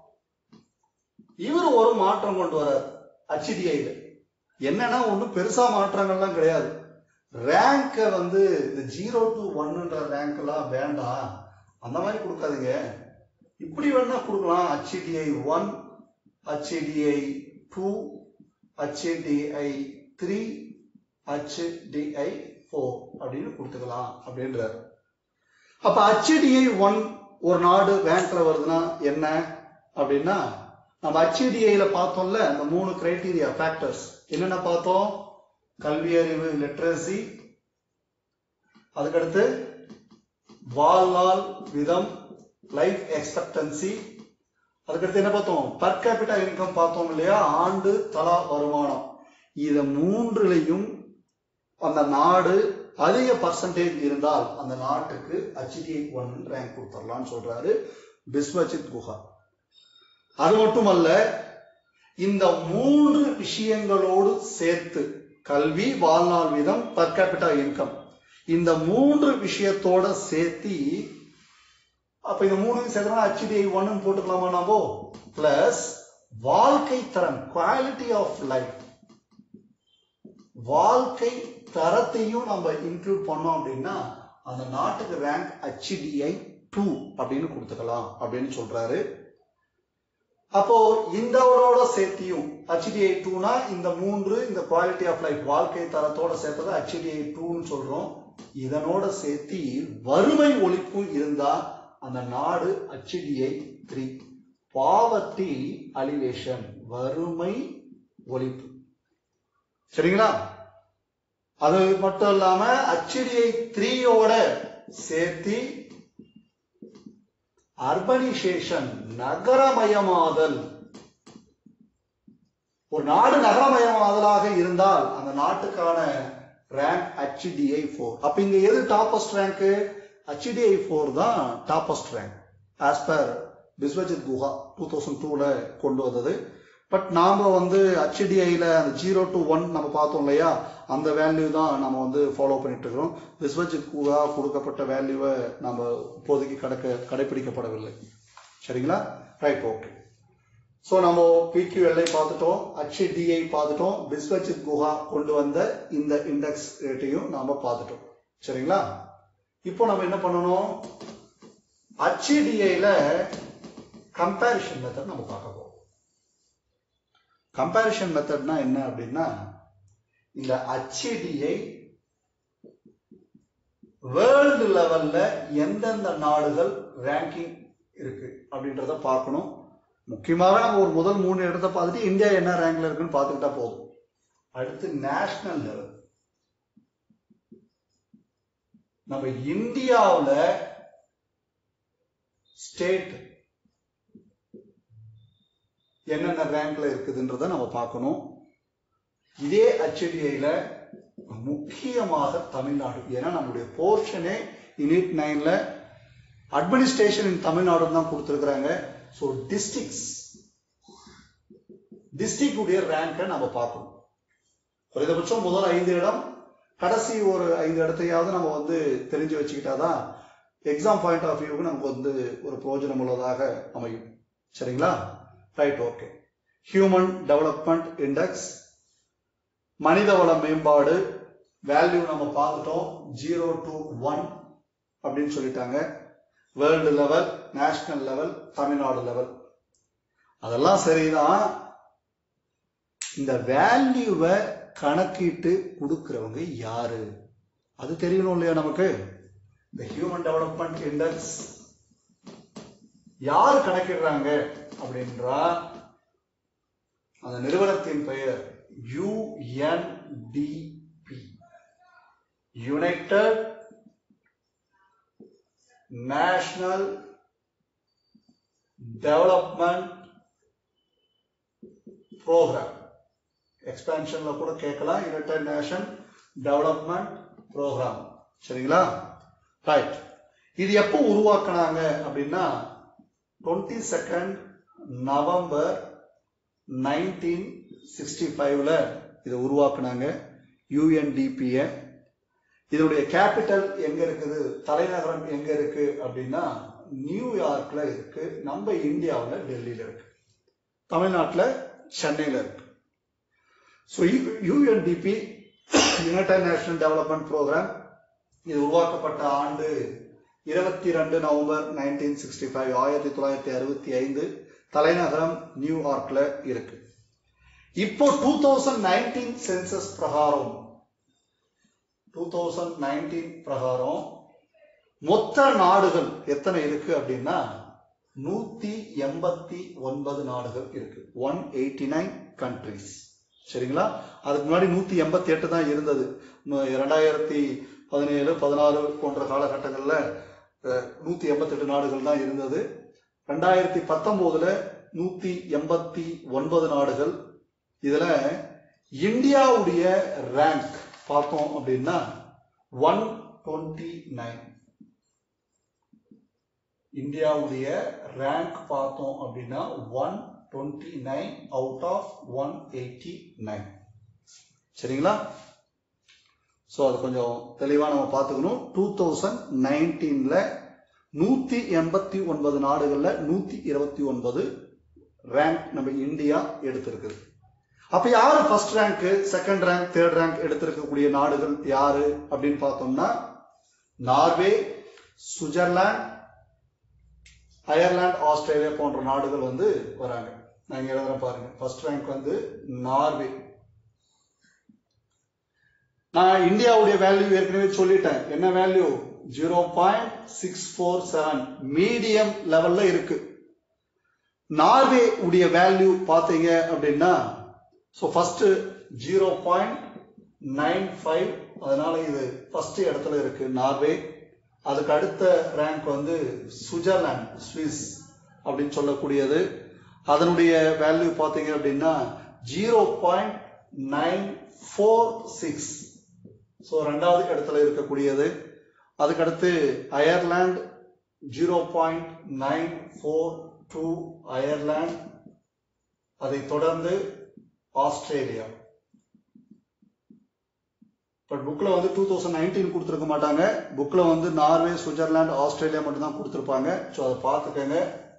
இவர் ஒரு மாற்றம் கொண்டு வர்றார் HDI ல என்னன்னா ஒண்ணும் பெருசா மாற்றங்கள்லாம் கிடையாது ரேங்கை வந்து இந்த ஜீரோ டு ஒன்னுன்ற ரேங்க் எல்லாம் வேண்டாம் அந்த மாதிரி கொடுக்காதீங்க இப்படி வேணா கொடுக்கலாம் HDI one HDI two HDI three HDI four அப்படின்னு கொடுத்துக்கலாம் அப்படின்றார் அப்ப ஹச்டிஐ ஒன் ஒரு நாடு ரேங்க்ல வருதுன்னா என்ன அப்படின்னா நம்ம ஹச்டிஐல பார்த்தோம்ல அந்த மூணு கிரைட்டீரியா ஃபேக்டர்ஸ் என்னென்ன பார்த்தோம் கல்வி அறிவு லிட்ரஸி அதுக்கடுத்து வாழ்நாள் விதம் லைஃப் எக்ஸ்பெக்டன்சி அதுக்கடுத்து என்ன பார்த்தோம் பர் கேபிட்டா இன்கம் பார்த்தோம் இல்லையா ஆண்டு தலா வருமானம் இத மூன்றுலையும் அந்த நாடு அதிக பர்சன்டேஜ் இருந்தால் அந்த நாட்டுக்கு ஹச்டிஐ ஒன் ரேங்க் கொடுத்துடலாம்னு சொல்றாரு பிஸ்வஜித் குஹா அது மட்டுமல்ல இந்த மூன்று விஷயங்களோடு சேர்த்து கல்வி வாழ்நாள் வீதம் பர் கேபிட்டா இன்கம் இந்த மூன்று விஷயத்தோட சேர்த்தி அப்ப இந்த மூணு சேர்த்தா ஹெச்டிஐ ஒன்னு போட்டுக்கலாமா நாமோ பிளஸ் வாழ்க்கை தரம் குவாலிட்டி ஆஃப் லைஃப் வாழ்க்கை தரத்தையும் நம்ம இன்க்ளூட் பண்ணோம் அப்படின்னா அந்த நாட்டுக்கு ரேங்க் ஹெச்டிஐ டூ அப்படின்னு கொடுத்துக்கலாம் அப்படின்னு சொல்றாரு அப்போ இந்தவரோட சேர்த்தியும் ஹெச்டிஐ டூனா இந்த மூன்று இந்த குவாலிட்டி ஆஃப் லைஃப் வாழ்க்கை தரத்தோட சேர்த்ததை ஹெச்டிஐ டூன்னு சொல்றோம் இதனோட சேர்த்தி வறுமை ஒழிப்பும் இருந்தா அந்த நாடு ஹெச்டிஐ த்ரீ பாவர்ட்டி அலிவேஷன் வறுமை ஒழிப்பு சரிங்களா அது மட்டும் இல்லாம ஹெச்டிஐ த்ரீயோட சேர்த்தி அர்பனைசேஷன் நகரமயமாதல் ஒரு நாடு நகரமயமாதலாக இருந்தால் அந்த நாட்டுக்கான ரேங்க் ஹெச்டிஐ ஃபோர் அப்ப இங்க எது டாப்பஸ்ட் ரேங்க் ஹெச்டிஐ ஃபோர் தான் toppest rank as per Biswajit Guha two thousand டூல கொண்டு வந்தது பட் நாம வந்து ஹெச்டிஐல அந்த ஜீரோ டு ஒன் நம்ம பார்த்தோம் இல்லையா அந்த வேல்யூ தான் நம்ம வந்து ஃபாலோ பண்ணிட்டு இருக்கிறோம் விஸ்வஜித் குஹா கொடுக்கப்பட்ட வேல்யூவை நம்ம இப்போதைக்கு கடக்க கடைபிடிக்கப்படவில்லை சரிங்களா ரைட் ஓகே ஸோ நம்ம பிக்யூஎல்ஐ பார்த்துட்டோம் ஹெச்டிஐ பார்த்துட்டோம் பிஸ்வஜித் குஹா கொண்டு வந்த இந்த இண்டெக்ஸ் ரேட்டையும் நாம பார்த்துட்டோம் சரிங்களா இப்போ நம்ம என்ன பண்ணணும் ஹெச்டிஐல கம்பேரிஷன் மெத்தட் நம்ம பார்க்க போறோம் கம்பேரிஷன் மெத்தட்னா என்ன அப்படின்னா இந்த ஹெச்டிஐ வேர்ல்டு லெவல்ல எந்தெந்த நாடுகள் ரேங்கிங் இருக்கு அப்படின்றத பார்க்கணும் முக்கியமாக நம்ம ஒரு முதல் மூணு இடத்த பார்த்துட்டு இந்தியா என்ன ரேங்க்ல இருக்குன்னு பார்த்துக்கிட்டா போதும் அடுத்து நேஷனல் லெவல் நம்ம இந்தியாவில் ஸ்டேட் என்னென்ன ரேங்க்ல இருக்குதுன்றத நம்ம பார்க்கணும் இதே ஹெச்டிஐல முக்கியமாக தமிழ்நாடு ஏன்னா நம்முடைய போர்ஷனே யூனிட் நைன்ல அட்மினிஸ்ட்ரேஷன் இன் தமிழ்நாடு தான் கொடுத்துருக்குறாங்க ஸோ டிஸ்ட்ரிக்ஸ் டிஸ்ட்ரிக்ட் உடைய ரேங்கை நம்ம பார்க்கணும் குறைந்தபட்சம் முதல் ஐந்து இடம் கடைசி ஒரு ஐந்து இடத்தையாவது நம்ம வந்து தெரிஞ்சு வச்சுக்கிட்டாதான் எக்ஸாம் பாயிண்ட் ஆஃப் வியூக்கு நமக்கு வந்து ஒரு பிரயோஜனம் உள்ளதாக அமையும் சரிங்களா right okay human development index மனிதவள மேம்பாடு வேல்யூ நம்ம பார்த்துட்டோம் ஜீரோ டு ஒன் அப்படின்னு சொல்லிட்டாங்க world level national level Tamil Nadu level அதெல்லாம் சரிதான் இந்த வேல்யூவை கணக்கிட்டு கொடுக்கிறவங்க யாரு அது தெரியணும் இல்லையா நமக்கு இந்த ஹியூமன் டெவலப்மெண்ட் இண்டெக்ஸ் யார் கணக்கிடுறாங்க அப்படின்றா அந்த நிறுவனத்தின் பெயர் UNDP United National development programme எக்ஸ்பேன்ஷன்ல கூட கேட்கலாம் யுனைடெட் நேஷன் டெவலப்மெண்ட் ப்ரோக்ராம் சரிங்களா ரைட் இது எப்போ உருவாக்குனாங்க அப்படின்னா twenty second November nineteen sixty ஃபைவ்ல இதை உருவாக்குனாங்க யூஎன்டிபிய இதனுடைய கேபிட்டல் எங்க இருக்குது தலைநகரம் எங்க இருக்கு அப்படின்னா நியூயார்க்ல இருக்கு நம்ம இந்தியாவில் டெல்லியில இருக்கு தமிழ்நாட்டில் சென்னையில இருக்கு so UNDP United National development programme இது உருவாக்கப்பட்ட ஆண்டு இருபத்தி ரெண்டு நவம்பர் நைன்டீன் சிக்ஸ்டி ஃபைவ் ஆயிரத்தி தொள்ளாயிரத்தி அறுபத்தி ஐந்து தலைநகரம் நியூயார்க்ல இருக்கு இப்போ டூ தௌசண்ட் நைன்டீன் சென்சஸ் பிரகாரம் டூ தௌசண்ட் நைன்டீன் பிரகாரம் மொத்த நாடுகள் எத்தனை இருக்கு அப்படின்னா நூத்தி எண்பத்தி ஒன்பது நாடுகள் இருக்கு ஒன் எயிட்டி நைன் கண்ட்ரிஸ் சரிங்களா அதுக்கு முன்னாடி நூத்தி எண்பத்தி எட்டு தான் இருந்தது இரண்டாயிரத்தி பதினேழு பதினாறு போன்ற காலகட்டங்கள்ல நூத்தி எண்பத்தி எட்டு நாடுகள் தான் இருந்தது ரெண்டாயிரத்தி பத்தொன்பதுல நூத்தி எண்பத்தி ஒன்பது நாடுகள் இதுல இந்தியாவுடைய ரேங்க் பார்த்தோம் அப்படின்னா ஒன் டுவெண்ட்டி நைன் இந்தியாவுடைய ரேங்க் பார்த்தோம் அப்படின்னா one twenty nine out of one eighty nine சரிங்களா ஸோ அது கொஞ்சம் தெளிவா நம்ம பார்த்துக்கணும் டூ தௌசண்ட் நைன்டீன்ல நூத்தி எண்பத்தி ஒன்பது நாடுகள்ல நூத்தி இருபத்தி ஒன்பது ரேங்க் நம்ம இந்தியா எடுத்திருக்குது அப்ப யாரு first rank second rank third rank எடுத்திருக்கக்கூடிய நாடுகள் யாரு அப்படின்னு பார்த்தோம்னா நார்வே சுவிட்சர்லாந்து அயர்லாந்து ஆஸ்திரேலியா போன்ற நாடுகள் வந்து வராங்க நான் இங்க எழுதுறேன் பாருங்க ஃபர்ஸ்ட் ரேங்க் வந்து நார்வே நான் இந்தியாவுடைய வேல்யூ ஏற்கனவே சொல்லிட்டேன் என்ன value zero point six four seven medium லெவல்ல இருக்கு நார்வே உடைய வேல்யூ பாத்தீங்க அப்படின்னா so first zero point nine five அதனால இது ஃபர்ஸ்ட் இடத்துல இருக்கு நார்வே அதுக்கு அடுத்த ரேங்க் வந்து சுவிட்சர்லாந்து சுவிஸ் அப்படின்னு சொல்லக்கூடியது அதனுடைய வேல்யூ பார்த்தீங்க அப்படின்னா zero point nine four six so ரெண்டாவது இடத்துல இருக்கக்கூடியது அதுக்கடுத்து Ireland zero point nine four two Ireland அதை தொடர்ந்து ஆஸ்திரேலியா பட் புக்கில் வந்து டூ தௌசண்ட் நைன்டீன் கொடுத்துருக்க மாட்டாங்க புக்கில் வந்து நார்வே சுவிட்சர்லாந்து ஆஸ்திரேலியா மட்டும் தான் கொடுத்துருப்பாங்க ஸோ அதை பார்த்துக்கங்க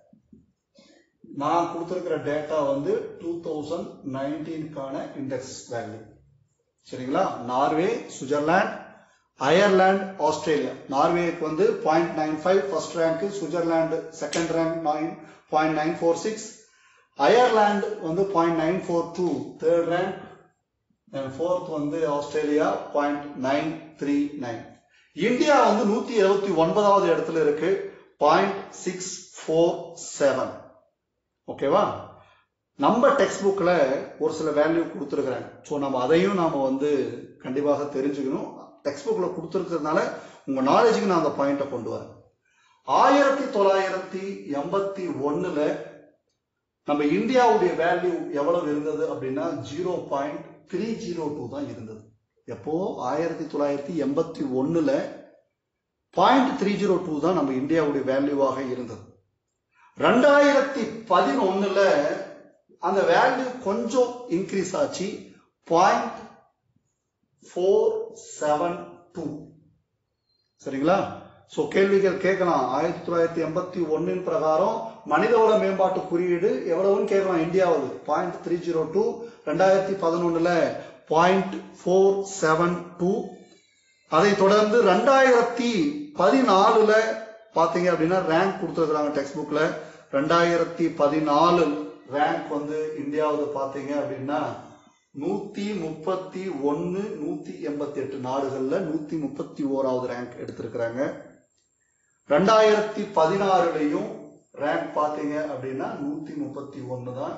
நான் கொடுத்துருக்கிற டேட்டா வந்து டூ தௌசண்ட் நைன்டீனுக்கான இண்டெக்ஸ் வேல்யூ சரிங்களா நார்வே சுவிட்சர்லாந்து அயர்லாந்து ஆஸ்திரேலியா நார்வேக்கு வந்து point nine five first rank Switzerland second rank nine point nine four six Ireland வந்து point nine four two third rank fourth வந்து Australia point nine three nine India வந்து நூத்தி இருபத்தி ஒன்பதாவது இடத்துல இருக்கு பாயிண்ட் சிக்ஸ் ஃபோர் செவன் ஓகேவா நம்ம டெக்ஸ்ட் புக்ல ஒரு சில வேல்யூ கொடுத்துருக்குறாங்க ஸோ நம்ம அதையும் நாம வந்து கண்டிப்பாக தெரிஞ்சுக்கணும் டெக்ஸ்ட் புக்ல கொடுத்துருக்கிறதுனால உங்க நாலேஜுக்கு நான் அந்த பாயிண்ட்டை கொண்டு வரேன் ஆயிரத்தி தொள்ளாயிரத்தி எண்பத்தி ஒண்ணுல நம்ம இந்தியாவுடைய வேல்யூ எவ்வளவு இருந்தது அப்படின்னா zero point three zero two தான் இருந்தது எப்போ ஆயிரத்தி தொள்ளாயிரத்தி எண்பத்தி ஒண்ணுல பாயிண்ட் த்ரீ ஜீரோ டூ தான் நம்ம இந்தியாவுடைய வேல்யூவாக இருந்தது ரெண்டாயிரத்தி பதினொன்னுல அந்த வேல்யூ கொஞ்சம் இன்க்ரீஸ் ஆச்சு பாயிண்ட் ஃபோர் செவன் டூ சரிங்களா சோ கேள்விகள் கேட்கலாம் ஆயிரத்தி தொள்ளாயிரத்தி எண்பத்தி ஒன்னின் பிரகாரம் மனிதவள மேம்பாட்டு குறியீடு எவ்வளவுன்னு கேட்கலாம் இந்தியாவில் பாயிண்ட் த்ரீ ஜீரோ டூ ரெண்டாயிரத்தி பதினொன்னுல பாயிண்ட் ஃபோர் செவன் டூ அதை தொடர்ந்து ரெண்டாயிரத்தி பதினாலுல பாத்தீங்க அப்படின்னா ரேங்க் கொடுத்துருக்காங்க டெக்ஸ்ட் புக்ல ரெண்டாயிரத்தி பதினாலு ரேங்க் வந்து இந்தியாவது பாத்தீங்க அப்படின்னா நூத்தி முப்பத்தி ஒன்னு நூத்தி எண்பத்தி எட்டு நாடுகள்ல நூத்தி முப்பத்தி ஓராவது ரேங்க் எடுத்திருக்கிறாங்க ரெண்டாயிரத்தி பதினாறுலையும் ரேங்க் பாத்தீங்க அப்படின்னா நூத்தி முப்பத்தி ஒன்னு தான்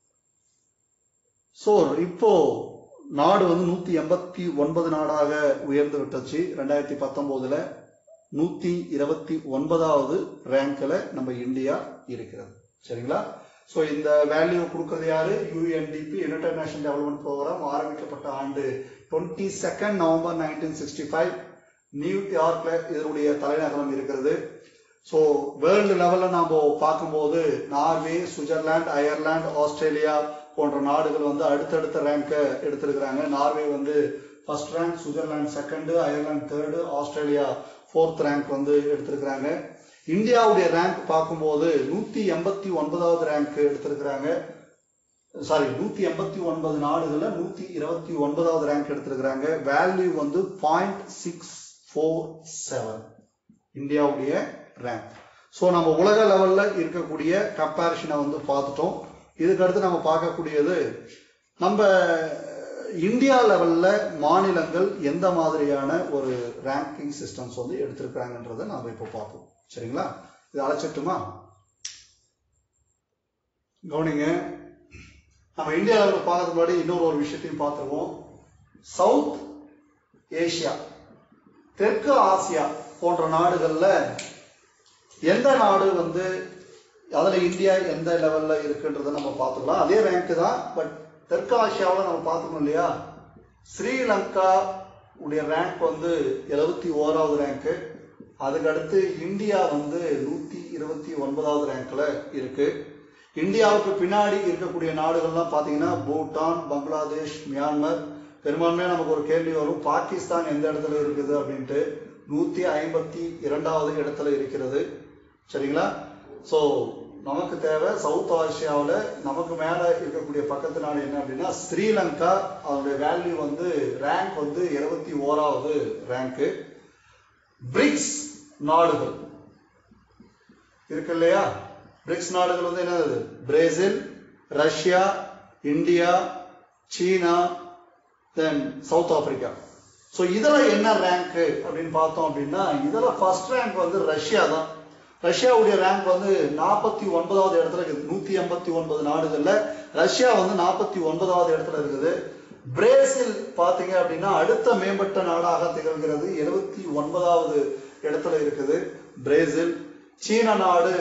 சோ இப்போ நாடு வந்து நூத்தி எண்பத்தி ஒன்பது நாடாக உயர்ந்து விட்டுச்சு ரெண்டாயிரத்தி பத்தொன்பதுல நூத்தி இருபத்தி ஒன்பதாவது ரேங்க்ல நம்ம இந்தியா இருக்கிறது சரிங்களா சோ இந்த வேல்யூ கொடுக்கறது யாரு UNDP United National development Programme ஆரம்பிக்கப்பட்ட ஆண்டு twenty second November nineteen sixty five நியூயார்க்ல இதனுடைய தலைநகரம் இருக்கிறது ஸோ வேர்ல்டு லெவல்ல நாம பார்க்கும்போது நார்வே சுவிட்சர்லாந்து அயர்லாந்து ஆஸ்திரேலியா போன்ற நாடுகள் வந்து அடுத்தடுத்த ரேங்க எடுத்திருக்கிறாங்க நார்வே வந்து first rank Switzerland second Ireland third Australia fourth rank வந்து எடுத்திருக்கிறாங்க இந்தியாவுடைய ரேங்க் பார்க்கும்போது நூத்தி எண்பத்தி ஒன்பதாவது ரேங்க் எடுத்திருக்கிறாங்க சாரி நூத்தி எண்பத்தி ஒன்பது நாடுகள்ல நூத்தி இருபத்தி ஒன்பதாவது ரேங்க் எடுத்திருக்கிறாங்க வேல்யூ வந்து பாயிண்ட் சிக்ஸ் ஃபோர் செவன் இந்தியாவுடைய ரேங்க் ஸோ நம்ம உலக லெவல்ல இருக்கக்கூடிய கம்பேரிஷனை வந்து பார்த்துட்டோம் இதுக்கு அடுத்து நம்ம பார்க்கக்கூடியது நம்ம இந்தியா லெவல்ல மாநிலங்கள் எந்த மாதிரியான ஒரு ரேங்கிங் சிஸ்டம்ஸ் வந்து எடுத்திருக்காங்கன்றதை நாம இப்போ பார்ப்போம் சரிங்களா இது அழைச்சிட்டுமா கவனிங்க நம்ம இந்தியா லெவலில் பார்க்கறதுக்கு முன்னாடி இன்னொரு ஒரு விஷயத்தையும் பார்த்துருவோம் சவுத் ஏசியா தெற்கு ஆசியா போன்ற நாடுகள்ல எந்த நாடு வந்து அதுல இந்தியா எந்த லெவல்ல இருக்குன்றதை நம்ம பார்த்துக்கலாம் அதே ரேங்க் தான் பட் தெற்கு ஆசியாவில் நம்ம பார்த்துக்கணும் இல்லையா ஸ்ரீலங்கா உடைய ரேங்க் வந்து எழுபத்தி ஓராவது ரேங்க்கு அதுக்கடுத்து இந்தியா வந்து நூத்தி இருபத்தி ஒன்பதாவது ரேங்க்ல இருக்கு இந்தியாவுக்கு பின்னாடி இருக்கக்கூடிய நாடுகள்லாம் பார்த்தீங்கன்னா பூட்டான் பங்களாதேஷ் மியான்மர் பெரும்பான்மையாக நமக்கு ஒரு கேள்வி வரும் பாகிஸ்தான் எந்த இடத்துல இருக்குது அப்படின்ட்டு நூத்தி ஐம்பத்தி இரண்டாவது இடத்துல இருக்கிறது சரிங்களா ஸோ நமக்கு தேவை சவுத் ஆசியாவில் நமக்கு மேலே இருக்கக்கூடிய பக்கத்து நாடு என்ன அப்படின்னா ஸ்ரீலங்கா அதனுடைய வேல்யூ வந்து ரேங்க் வந்து இருபத்தி ஓராவது ரேங்க்கு பிரிக்ஸ் நாடுகள் இருக்கு இல்லையா பிரிக்ஸ் நாடுகள் வந்து என்னது பிரேசில் ரஷ்யா இந்தியா சீனா தென் சவுத் ஆப்பிரிக்கா ஸோ இதில் என்ன ரேங்க் அப்படின்னு பார்த்தோம் அப்படின்னா இதில் ஃபர்ஸ்ட் ரேங்க் வந்து ரஷ்யா தான் ரஷ்யாவுடைய ரேங்க் வந்து நாற்பத்தி ஒன்பதாவது இடத்துல இருக்குது நூத்தி எண்பத்தி ஒன்பது நாடுகள்ல ரஷ்யா வந்து நாற்பத்தி ஒன்பதாவது இடத்துல இருக்குது பிரேசில் பாத்தீங்க அப்படின்னா அடுத்த மேம்பட்ட நாடாக திகழ்கிறது எழுபத்தி ஒன்பதாவது இடத்துல இருக்குது பிரேசில் சீன நாடு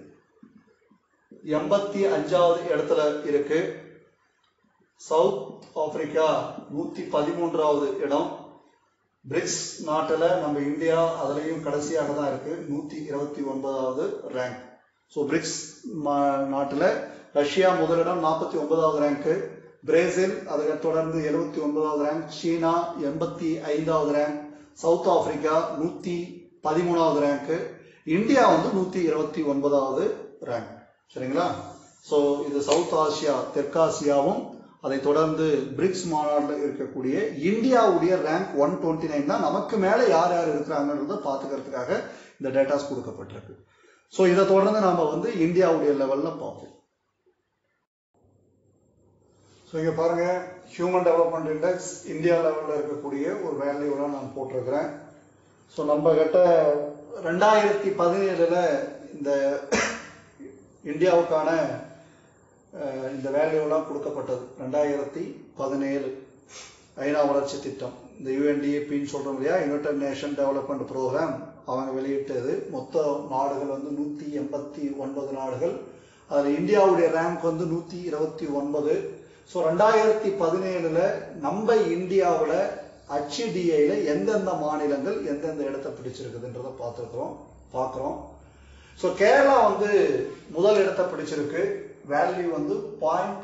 எண்பத்தி அஞ்சாவது இடத்துல இருக்கு சவுத் ஆப்பிரிக்கா நூத்தி பதிமூன்றாவது இடம் பிரிக்ஸ் நாட்டில் நம்ம இந்தியா அதுலேயும் கடைசியாக தான் இருக்கு நூத்தி இருபத்தி ஒன்பதாவது ரேங்க் ஸோ பிரிக்ஸ் நாட்டில் ரஷ்யா முதலிடம் நாற்பத்தி ஒன்பதாவது ரேங்க்கு பிரேசில் அதுக்கு தொடர்ந்து எழுபத்தி ஒன்பதாவது ரேங்க் சீனா எண்பத்தி ஐந்தாவது ரேங்க் சவுத் ஆப்பிரிக்கா நூத்தி பதிமூணாவது ரேங்க்கு இந்தியா வந்து நூத்தி இருபத்தி ஒன்பதாவது ரேங்க் சரிங்களா ஸோ இது சவுத் ஆசியா தெற்காசியாவும் அதை தொடர்ந்து பிரிக்ஸ் மாநாட்டில் இருக்கக்கூடிய இந்தியாவுடைய ரேங்க் ஒன் டுவெண்ட்டி நைன் தான் நமக்கு மேலே யார் யார் இருக்கிறாங்கன்றத பார்த்துக்கிறதுக்காக இந்த டேட்டாஸ் கொடுக்கப்பட்டிருக்கு ஸோ இதை தொடர்ந்து நாம வந்து இந்தியாவுடைய லெவலில் பார்ப்போம் ஸோ இங்கே பாருங்க ஹியூமன் டெவலப்மெண்ட் இண்டெக்ஸ் இந்தியா லெவலில் இருக்கக்கூடிய ஒரு வேல்யூட நான் போட்டிருக்கிறேன் ஸோ நம்ம கிட்ட ரெண்டாயிரத்தி பதினேழுல இந்த இந்தியாவுக்கான இந்த வேல்யூலாம் கொடுக்கப்பட்டது ரெண்டாயிரத்தி பதினேழு ஐநா வளர்ச்சி திட்டம் இந்த யூஎன்டிஏபின்னு சொல்றோம் இல்லையா யுனைடெட் நேஷன் டெவலப்மெண்ட் ப்ரோக்ராம் அவங்க வெளியிட்டது மொத்த நாடுகள் வந்து நூத்தி எண்பத்தி ஒன்பது நாடுகள் அதுல இந்தியாவுடைய ரேங்க் வந்து நூத்தி இருபத்தி ஒன்பது ஸோ ரெண்டாயிரத்தி பதினேழுல நம்ம இந்தியாவில் ஹச்டிஐல எந்தெந்த மாநிலங்கள் எந்தெந்த இடத்தை பிடிச்சிருக்குதுன்றதை பார்த்துருக்குறோம் பார்க்குறோம் ஸோ கேரளா வந்து முதல் இடத்தை பிடிச்சிருக்கு வேல்யூ வந்து பாயிண்ட்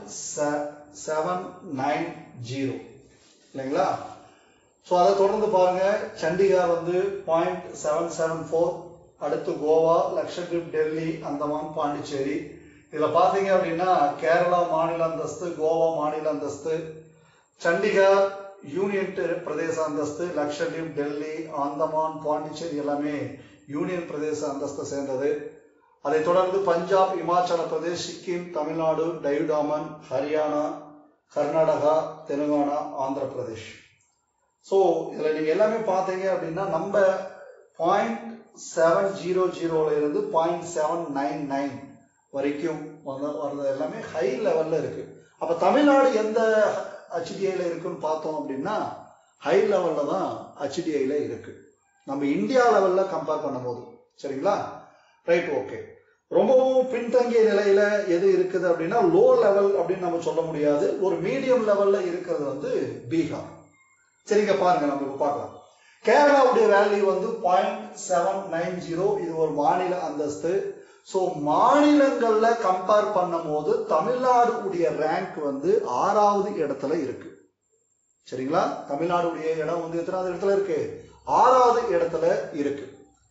செவன் நைன் ஜீரோ இல்லைங்களா ஸோ அதை தொடர்ந்து பாருங்க சண்டிகார் வந்து பாயிண்ட் செவன் செவன் ஃபோர் அடுத்து கோவா லட்சத்தீப் டெல்லி அந்தமான் பாண்டிச்சேரி இதில் பார்த்தீங்க அப்படின்னா கேரளா மாநில அந்தஸ்து கோவா மாநில அந்தஸ்து சண்டிகார் யூனியன் பிரதேச அந்தஸ்து லட்சத்தீப் டெல்லி அந்தமான் பாண்டிச்சேரி எல்லாமே யூனியன் பிரதேச அந்தஸ்தை சேர்ந்தது அதை தொடர்ந்து பஞ்சாப் இமாச்சல பிரதேஷ் சிக்கிம் தமிழ்நாடு டைடாமன் ஹரியானா கர்நாடகா தெலுங்கானா ஆந்திர பிரதேஷ் ஸோ இதில் நீங்கள் எல்லாமே பார்த்தீங்க அப்படின்னா நம்ம பாயிண்ட் செவன் ஜீரோ ஜீரோல இருந்து பாயிண்ட் செவன் நைன் நைன் வரைக்கும் வந்த வர்றது எல்லாமே ஹை லெவல்ல இருக்கு அப்ப தமிழ்நாடு எந்த ஹெச்டிஐல இருக்குன்னு பார்த்தோம் அப்படின்னா ஹை லெவல்ல தான் ஹெச்டிஐல இருக்கு நம்ம இந்தியா லெவல்ல கம்பேர் பண்ணும்போது சரிங்களா ரைட் ஓகே ரொம்பவும் பின்தங்கிய நிலையில எது இருக்குது அப்படின்னா லோ லெவல் அப்படின்னு நம்ம சொல்ல முடியாது ஒரு மீடியம் லெவல்ல இருக்கிறது வந்து பீகார் சரிங்க பாருங்க நம்ம இப்ப பார்க்கலாம் கேரளாவுடைய வேல்யூ வந்து பாயிண்ட் செவன் நைன் ஜீரோ இது ஒரு மாநில அந்தஸ்து ஸோ மாநிலங்கள்ல கம்பேர் பண்ணும் போது தமிழ்நாடு உடைய ரேங்க் வந்து ஆறாவது இடத்துல இருக்கு சரிங்களா தமிழ்நாடுடைய இடம் வந்து எத்தனாவது இடத்துல இருக்கு ஆறாவது இடத்துல இருக்கு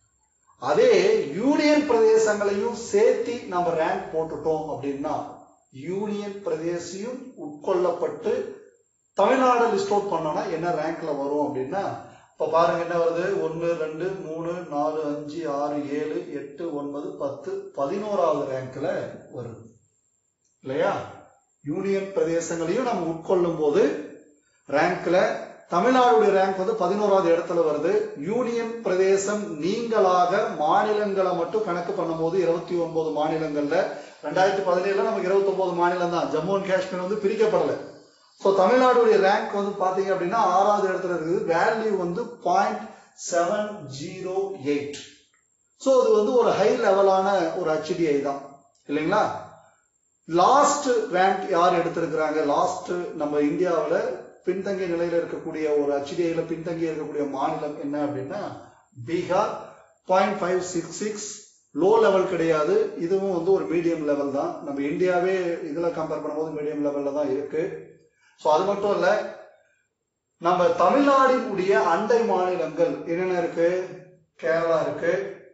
அதே யூனியன் பிரதேசங்களையும் சேர்த்தி நம்ம ரேங்க் போட்டுட்டோம் அப்படின்னா யூனியன் பிரதேசியும் உட்கொள்ளப்பட்டு தமிழ்நாடு லிஸ்ட் அவுட் பண்ணோம்னா என்ன ரேங்க்ல வரும் அப்படின்னா இப்ப பாருங்க என்ன வருது ஒன்னு ரெண்டு மூணு நாலு அஞ்சு ஆறு ஏழு எட்டு ஒன்பது பத்து பதினோராவது ரேங்க்ல வருது இல்லையா யூனியன் பிரதேசங்களையும் நம்ம உட்கொள்ளும் போது ரேங்க்ல தமிழ்நாடுடைய ரேங்க் வந்து பதினோராவது இடத்துல வருது யூனியன் பிரதேசம் நீங்களாக மாநிலங்களை மட்டும் கணக்கு பண்ணும்போது இருபத்தி ஒன்பது மாநிலங்கள்ல ரெண்டாயிரத்தி பதினேழுல நமக்கு இருபத்தி ஒன்பது மாநிலம் தான் ஜம்மு அண்ட் காஷ்மீர் வந்து பிரிக்கப்படல ஸோ தமிழ்நாடுடைய ரேங்க் வந்து பாத்தீங்க அப்படின்னா ஆறாவது இடத்துல இருக்குது வேல்யூ வந்து point seven zero eight so அது வந்து ஒரு ஹை லெவலான ஒரு ஹெச்டிஐ தான் இல்லைங்களா லாஸ்ட் ரேங்க் யார் எடுத்திருக்கிறாங்க லாஸ்ட் நம்ம இந்தியாவில் பின்தங்கிய நிலையில இருக்கக்கூடிய ஒரு ஹெச்டிஐல பின்தங்கி இருக்கக்கூடிய மாநிலம் என்ன அப்படின்னா Bihar point five six six low level கிடையாது இதுவும் வந்து ஒரு மீடியம் லெவல் தான் நம்ம இந்தியாவே இதுல கம்பேர் பண்ணும்போது மீடியம் லெவல்ல தான் இருக்கு ஸோ அது மட்டும் இல்ல நம்ம தமிழ்நாடினுடைய அண்டை மாநிலங்கள் என்னென்ன இருக்கு கேரளா இருக்கு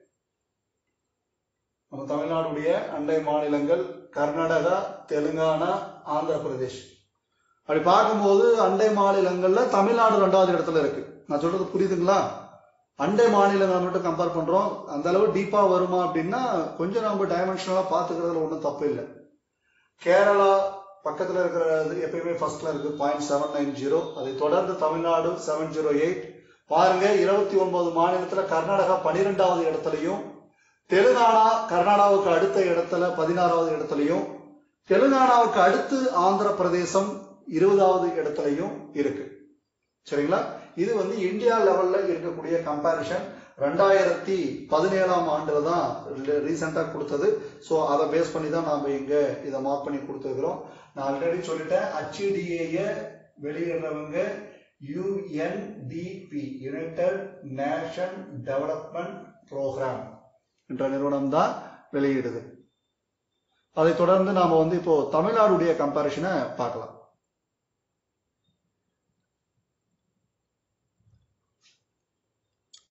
நம்ம தமிழ்நாடுடைய அண்டை மாநிலங்கள் கர்நாடகா தெலுங்கானா ஆந்திர பிரதேஷ் அப்படி பார்க்கும்போது அண்டை மாநிலங்கள்ல தமிழ்நாடு ரெண்டாவது இடத்துல இருக்கு நான் சொல்றது புரியுதுங்களா அண்டை மாநிலங்கள் மட்டும் கம்பேர் பண்றோம் அந்த அளவு டீப்பா வருமா அப்படின்னா கொஞ்சம் நம்ம டைமென்ஷனலா பாத்துக்கிறதுல ஒன்றும் தப்பு இல்லை கேரளா பக்கத்துல இருக்கிறது எப்பயுமே ஃபர்ஸ்ட்ல இருக்கு பாயிண்ட் செவன் நைன் ஜீரோ அதை தொடர்ந்து தமிழ்நாடு செவன் ஜீரோ எயிட் பாருங்க இருபத்தி ஒன்பது மாநிலத்துல கர்நாடகா பனிரெண்டாவது இடத்துலையும் தெலுங்கானா கர்நாடகாவுக்கு அடுத்த இடத்துல பதினாறாவது இடத்துலையும் தெலுங்கானாவுக்கு அடுத்து ஆந்திர பிரதேசம் இருபதாவது இடத்துலையும் இருக்கு சரிங்களா இது வந்து இந்தியா லெவல்ல இருக்கக்கூடிய கம்பாரிஷன் ரெண்டாயிரத்தி பதினேழாம் ஆண்டுல தான் ரீசெண்டா கொடுத்தது ஸோ அதை பேஸ் பண்ணி தான் நாம இங்க இதை மார்க் பண்ணி கொடுத்துருக்கிறோம் நான் ஆல்ரெடி சொல்லிட்டேன் ஹச்டிஏய வெளியிடுறவங்க UNDP United Nation development Programme என்ற நிறுவனம் தான் வெளியிடுது அதை தொடர்ந்து நாம வந்து இப்போ தமிழ்நாடுடைய கம்பாரிஷனை பார்க்கலாம்